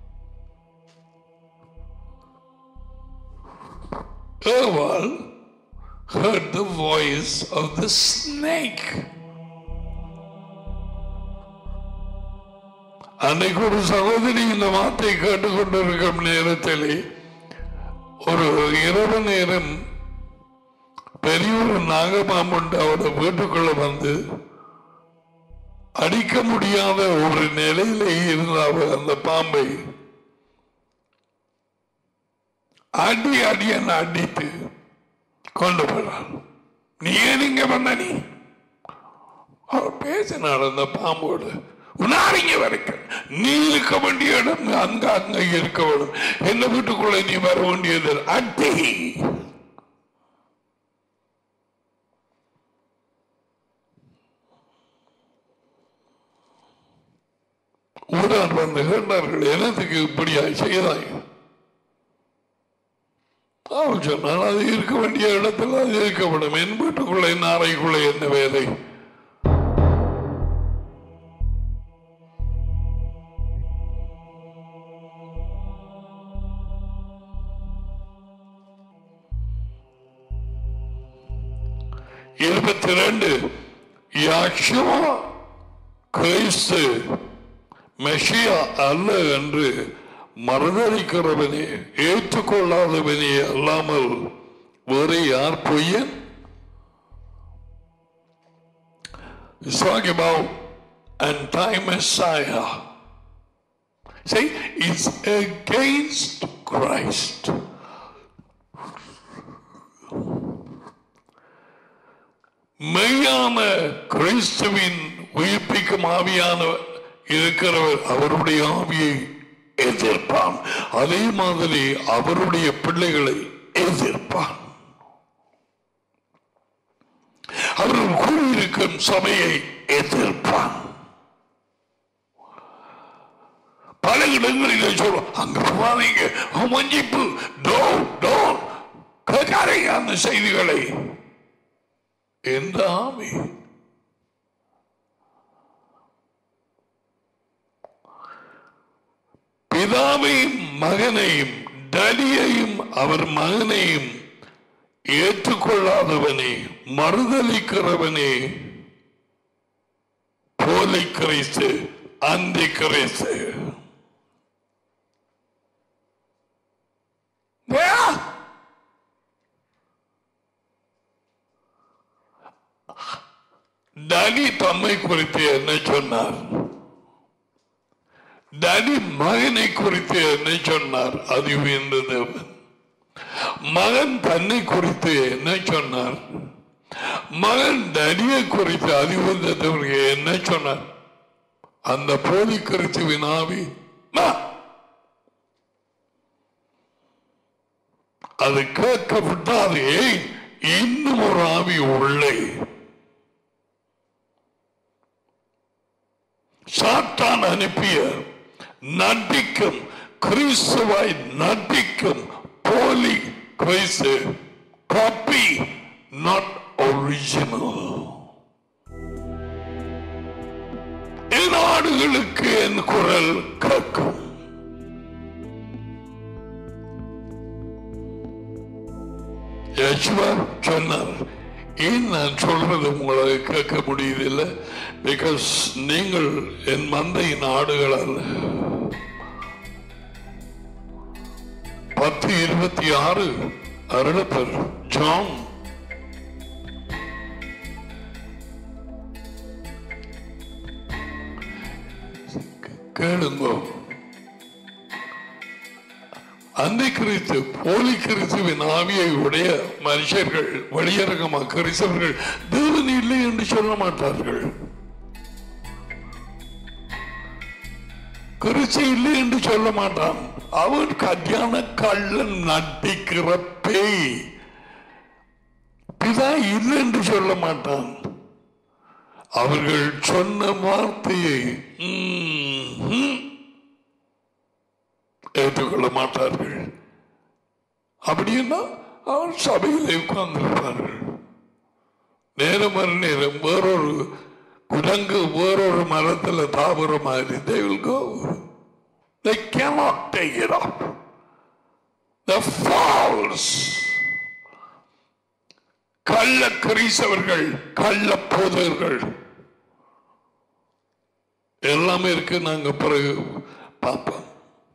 ஏவாள் heard the voice of the snake. அன்னைக்கு ஒரு சகோதரி இந்த வார்த்தை கேட்டுக்கொண்டிருக்கும் நேரத்திலே ஒரு இரவு நேரம் பெரிய ஒரு நாகபாம்புண்டு அவரோட வீட்டுக்குள்ள வந்து அடிக்க முடியாத ஒரு நிலையிலே இருந்த அவர் அந்த பாம்பை அடி அடியன் அடித்து கொண்டு போறார் நீ ஏன் இங்க வந்த நீ அவர் பேசினார் அந்த பாம்போடு உன்னாரிங்க வரைக்கும் நீ இருக்க வேண்டிய இடம் அங்க அங்க இருக்க வேண்டும் என்ன வீட்டுக்குள்ள நீ வர வேண்டியது அடி ஊரார் வந்து கேட்டார்கள் என்னத்துக்கு இப்படியா செய்தாய் அவன் சொன்னால் அது இருக்க வேண்டிய இடத்துல அது இருக்கப்படும் என் வீட்டுக்குள்ள என் அறைக்குள்ள என்ன வேலை இருபத்தி ரெண்டு யாஷுவா கிறிஸ்து மெஷியா அல்ல என்று மறுதளிக்கிறவனே ஏற்றுக்கொள்ளாதவனே அல்லாமல் வேறு யார் பொய்யன் He's talking about anti-Messiah. See, it's against Christ. மெய்யான கிறிஸ்துவின் உயிர்ப்பிக்கும் ஆவியான இருக்கிறவர் அவருடைய ஆவியை எதிர்ப்பான் அதே மாதிரி அவருடைய பிள்ளைகளை எதிர்ப்பான் அவர்கள் கூறியிருக்கும் சபையை எதிர்ப்பான் பல இடங்களிலே சொல்லுவோம் அங்க போவாதீங்க மஞ்சிப்பு டோ டோ கேட்காதீங்க அந்த செய்திகளை எந்த ஆவி பிதாவையும் மகனையும் டடியையும் அவர் மகனையும் ஏற்றுக்கொள்ளாதவனே மறுதளிக்கிறவனே போலை கிரைஸ்து அந்தி கிரைஸ்து Yeah. டடி தம்மை குறித்து என்ன சொன்னார் டடி மகனை குறித்து என்ன சொன்னார் அது உயர்ந்த தேவன் மகன் தன்னை குறித்து என்ன சொன்னார் மகன் டடியை குறித்து அது உயர்ந்த தேவனுக்கு என்ன சொன்னார் அந்த போலி கிறிஸ்துவின் ஆவி மா. அது கேட்க விட்டாது இன்னும் ஒரு ஆவி உள்ளே சாத்தான் அனுப்பிய நடிக்கும் கிறிஸ்துவாய் நடிக்கும் போலி கிறிஸ்து காப்பி நாட் ஒரிஜினல் என் ஆடுகளுக்கு என் குரல் கேட்கும் யேசுவா சொன்னார் ஏன் நான் சொல்றது உங்களை கேட்க முடியுதில்லை பிகாஸ் நீங்கள் என் மந்தையின் ஆடுகள் அல்ல பத்து இருபத்தி ஆறு அருளப்பர் ஜான் கேளுங்கோ அந்த கிறிஸ்து போலி கிறிஸ்துவின் ஆவியை உடைய மனுஷர்கள் வெளியரங்கமா கிறிஸ்தவர்கள் தேவன் இல்லை என்று சொல்ல மாட்டார்கள் கிறிஸ்து இல்லை என்று சொல்ல மாட்டான் அவன் கல்யாண கள்ளன் நட்டிக்கிற பேய் பிதா இல்லை என்று சொல்ல மாட்டான் அவர்கள் சொன்ன வார்த்தையை ம், ம், ஏற்றுக்கொள்ள மாட்டார்கள் அப்படின்னா அவர் சபையில் உட்கார்ந்திருப்பார்கள் நேரம் மறு நேரம் வேறொரு குரங்கு வேறொரு மரத்துல தாவர மாதிரி they will go they cannot take it up the false கள்ள கிரீசவர்கள் கள்ள போதர்கள் எல்லாமே இருக்கு நாங்க பிறகு பார்ப்போம்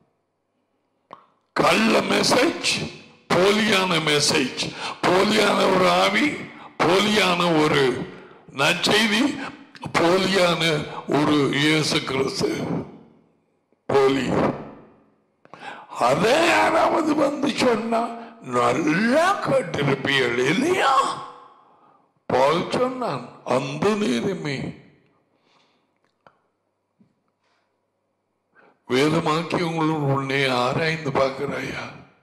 கள்ள மெசேஜ் போலியான மெசேஜ் போலியான ஒரு ஆவி போலியான ஒரு நற்செய்தி போலியான ஒரு இயேசு கிறிஸ்து போலி அதே யாராவது வந்து சொன்னா நல்லா கேட்டிருப்பீர்கள் இல்லையா பால் சொன்னான் அந்த நேரமே வேதமாக்கி உங்களும் உன்னை ஆராய்ந்து பார்க்கிறாயா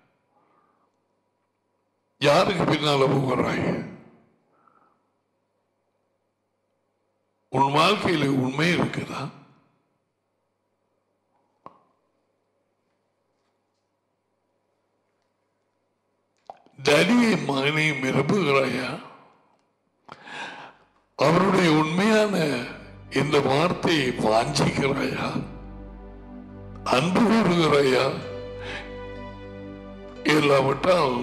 யாருக்கு பின்னால போகிறாய் உன் வாழ்க்கையில உண்மை இருக்குதா தடியை மகனை விரும்புகிறாயா அவருடைய உண்மையான இந்த வார்த்தையை வாஞ்சிக்கிறாயா அன்பு கூறுகிறாயா இல்லாவிட்டால்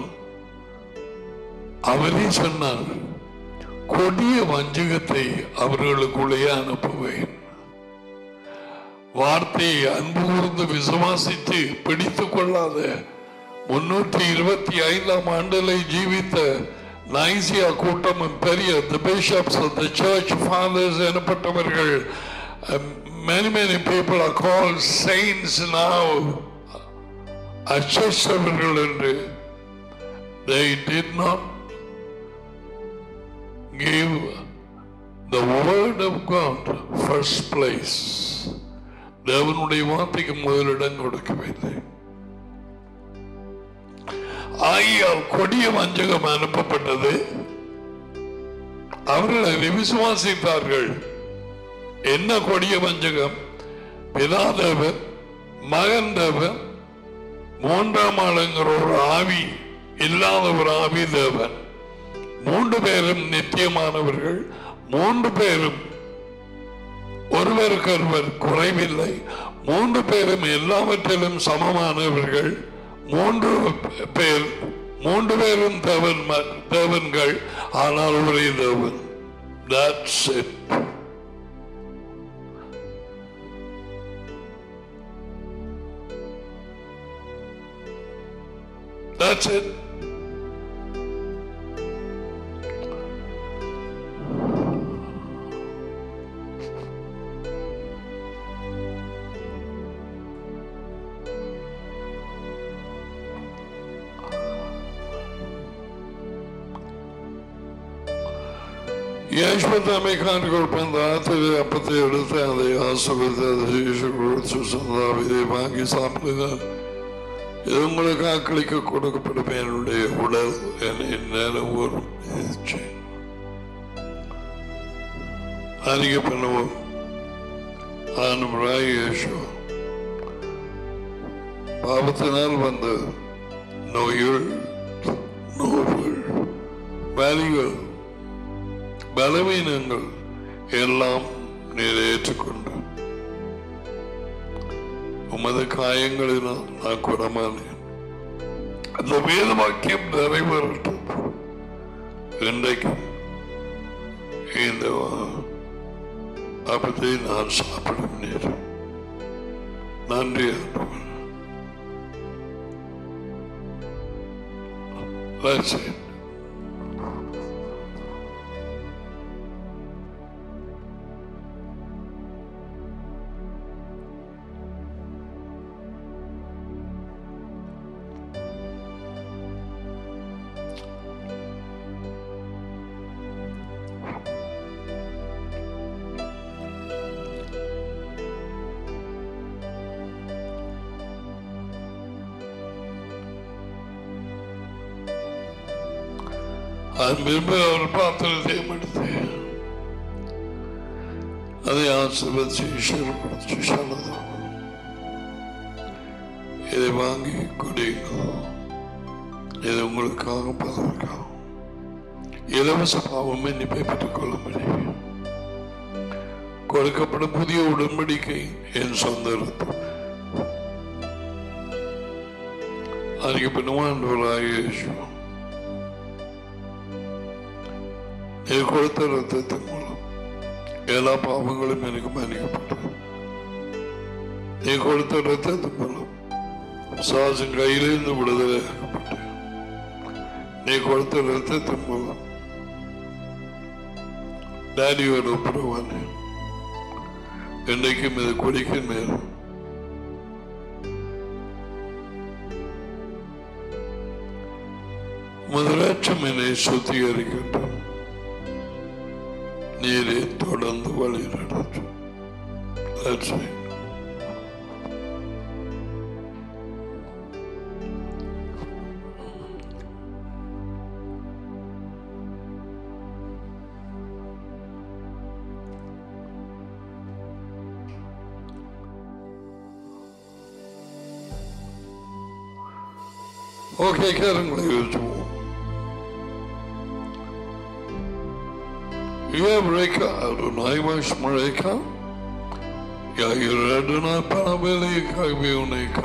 அவரே சொன்னார் கொடிய வஞ்சகத்தை அவர்களுக்குள்ளே அனுப்புவேன் வார்த்தையை அன்பு கூர்ந்து விசுவாசித்து பிடித்துக் கொள்ளாத முன்னூற்றி இருபத்தி ஐந்தாம் ஆண்டிலே ஜீவித்த நைசியா கூட்டமும் பெரிய the bishops of the church fathers எனப்பட்டவர்கள் uh, many many people are called saints now அச்சவர்கள் என்று they did not give the word of God first place தேவனுடைய வார்த்தைக்கு முதலிடம் கொடுக்கவில்லை ஆகியால் கொடிய வஞ்சகம் அனுப்பப்பட்டது அவர்கள் அதை விசுவாசித்தார்கள் என்ன கொடிய வஞ்சகம் பிதாதேவன் மகன் தேவன் மூன்றாம் ஆளுங்கிற ஒரு ஆவி இல்லாத ஒரு ஆவி தேவன் மூன்று பேரும் நித்தியமானவர்கள் மூன்று பேரும் ஒருவருக்கொருவர் குறைவில்லை மூன்று பேரும் எல்லாவற்றிலும் சமமானவர்கள் மூன்று பேர் மூன்று பேரும் தேவன் தேவன்கள் ஆனால் ஒரே தேவன் That's it. That's it. യേശുവത്താമെ കാണിക്കൊടുപ്പം രാത്രി അപ്പത്തെ എടുത്ത് அதை ஆசிர்வதித்து அதை യേശു கொடுத்து சொன்னார் இதை வாங்கி சாப்பிடுங்க இது உங்களுக்கு ஆக்களிக்க கொடுக்கப்படும் என்னுடைய உடல் என்னை நேரம் வரும் அறிக்கை பண்ணுவோம் ஆனவராய் இயேசு பாவத்தினால் வந்த நோய்கள் நோய்கள் வேலைகள் பலவீனங்கள் எல்லாம் நீர் ஏற்றுக்கொண்டு உமது காயங்களினால் நான் குணமானேன் அந்த வேத வாக்கியம் நிறைவேறட்டும் இன்றைக்கும் இந்த அப்பத்தை நான் சாப்பிடும் நேரம் நன்றி ஆண்டவர் That's it. அன்பின்பு அவர் பாத்திரத்தையும் எடுத்து அதை ஆசிர்வதிச்சு ஈஸ்வரன் கொடுத்து சொன்னது இதை வாங்கி குடிங்க இது உங்களுக்காக பதவிக்காகும் இலவச பாவம் எண்ணிப்பை பெற்றுக் கொள்ள முடியும் கொடுக்கப்படும் புதிய உடன்படிக்கை என் சொந்த ரத்தம் அதுக்கு பின்னவாண்டவராக இயேசு நீ கொடுத்த ரத்தத்தின் மூலம் எல்லா பாவங்களும் எனக்கு மன்னிக்கப்பட்டது நீ கொடுத்த ரத்தத்தின் மூலம் சாசன் கையிலிருந்து விடுதலை ஆக்கப்பட்டேன் நீ கொடுத்த ரத்தத்தின் மூலம் டேடியோட ஒப்புரவானே என்றைக்கும் இது கொடிக்க நேரம் முதலாட்சம் என்னை சுத்திகரிக்கின்றோம் நீரே தொடர்ந்து வழி நடத்தும் That's it. ஓகே கேளுங்களை வச்சுவோம் Eureka, Adonai Vashmareka, Yair Adonai Panavelika, Vioneka,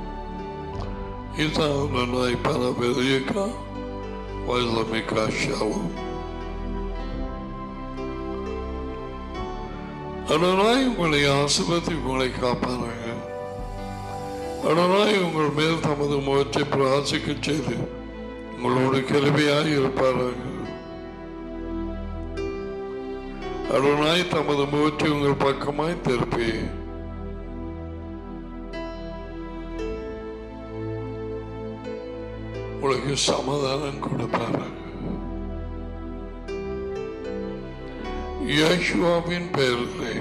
Ita Adonai Panavelika, Vazlamika Shalom. Adonai உங்களை ஆசிர்வதி உங்களை காப்பாராங்க அடனாய் உங்கள் மேல் தமது முகத்தை பிராசிக்க செய்து உங்களோடு கிருபையாய் இருப்பாராங்க அடனாய் தமது முகத்தை உங்கள் பக்கமாய் திருப்பி உங்களுக்கு சமாதானம் கொடுப்பாராங்க யேசுவாவின் பெயரிலே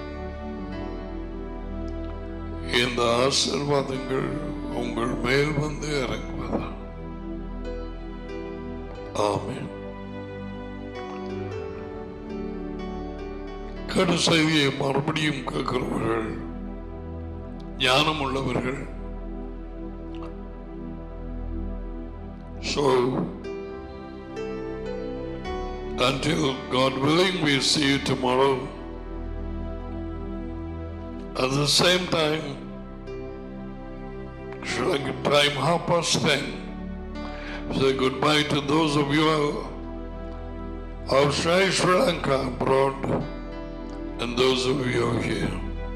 இந்த ஆசீர்வாதங்கள் உங்கள் மேல் வந்து இறங்குவதா ஆமென் கடு செய்தியை மறுபடியும் கேட்கிறவர்கள் ஞானம் உள்ளவர்கள் So, until God willing, we see you tomorrow. At the same time, Sri Lanka time half past ten. Say goodbye to those of you outside Sri Lanka abroad and those of you here.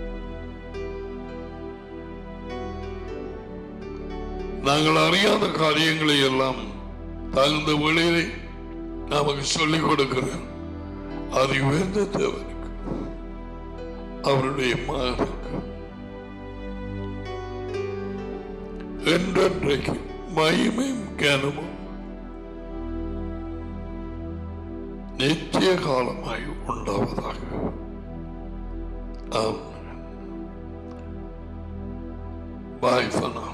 நாங்கள் அறியாத காரியங்களை எல்லாம் தகுந்த வழியிலே நமக்கு சொல்லிக் கொடுக்கிறேன் அது உயர்ந்த தேவனுக்கு அவருடைய மகனுக்கு என்றென்றைக்கு மகிமையும் கனமும் நித்திய காலமாய் உண்டாவதாக ஆமென். Bye for now.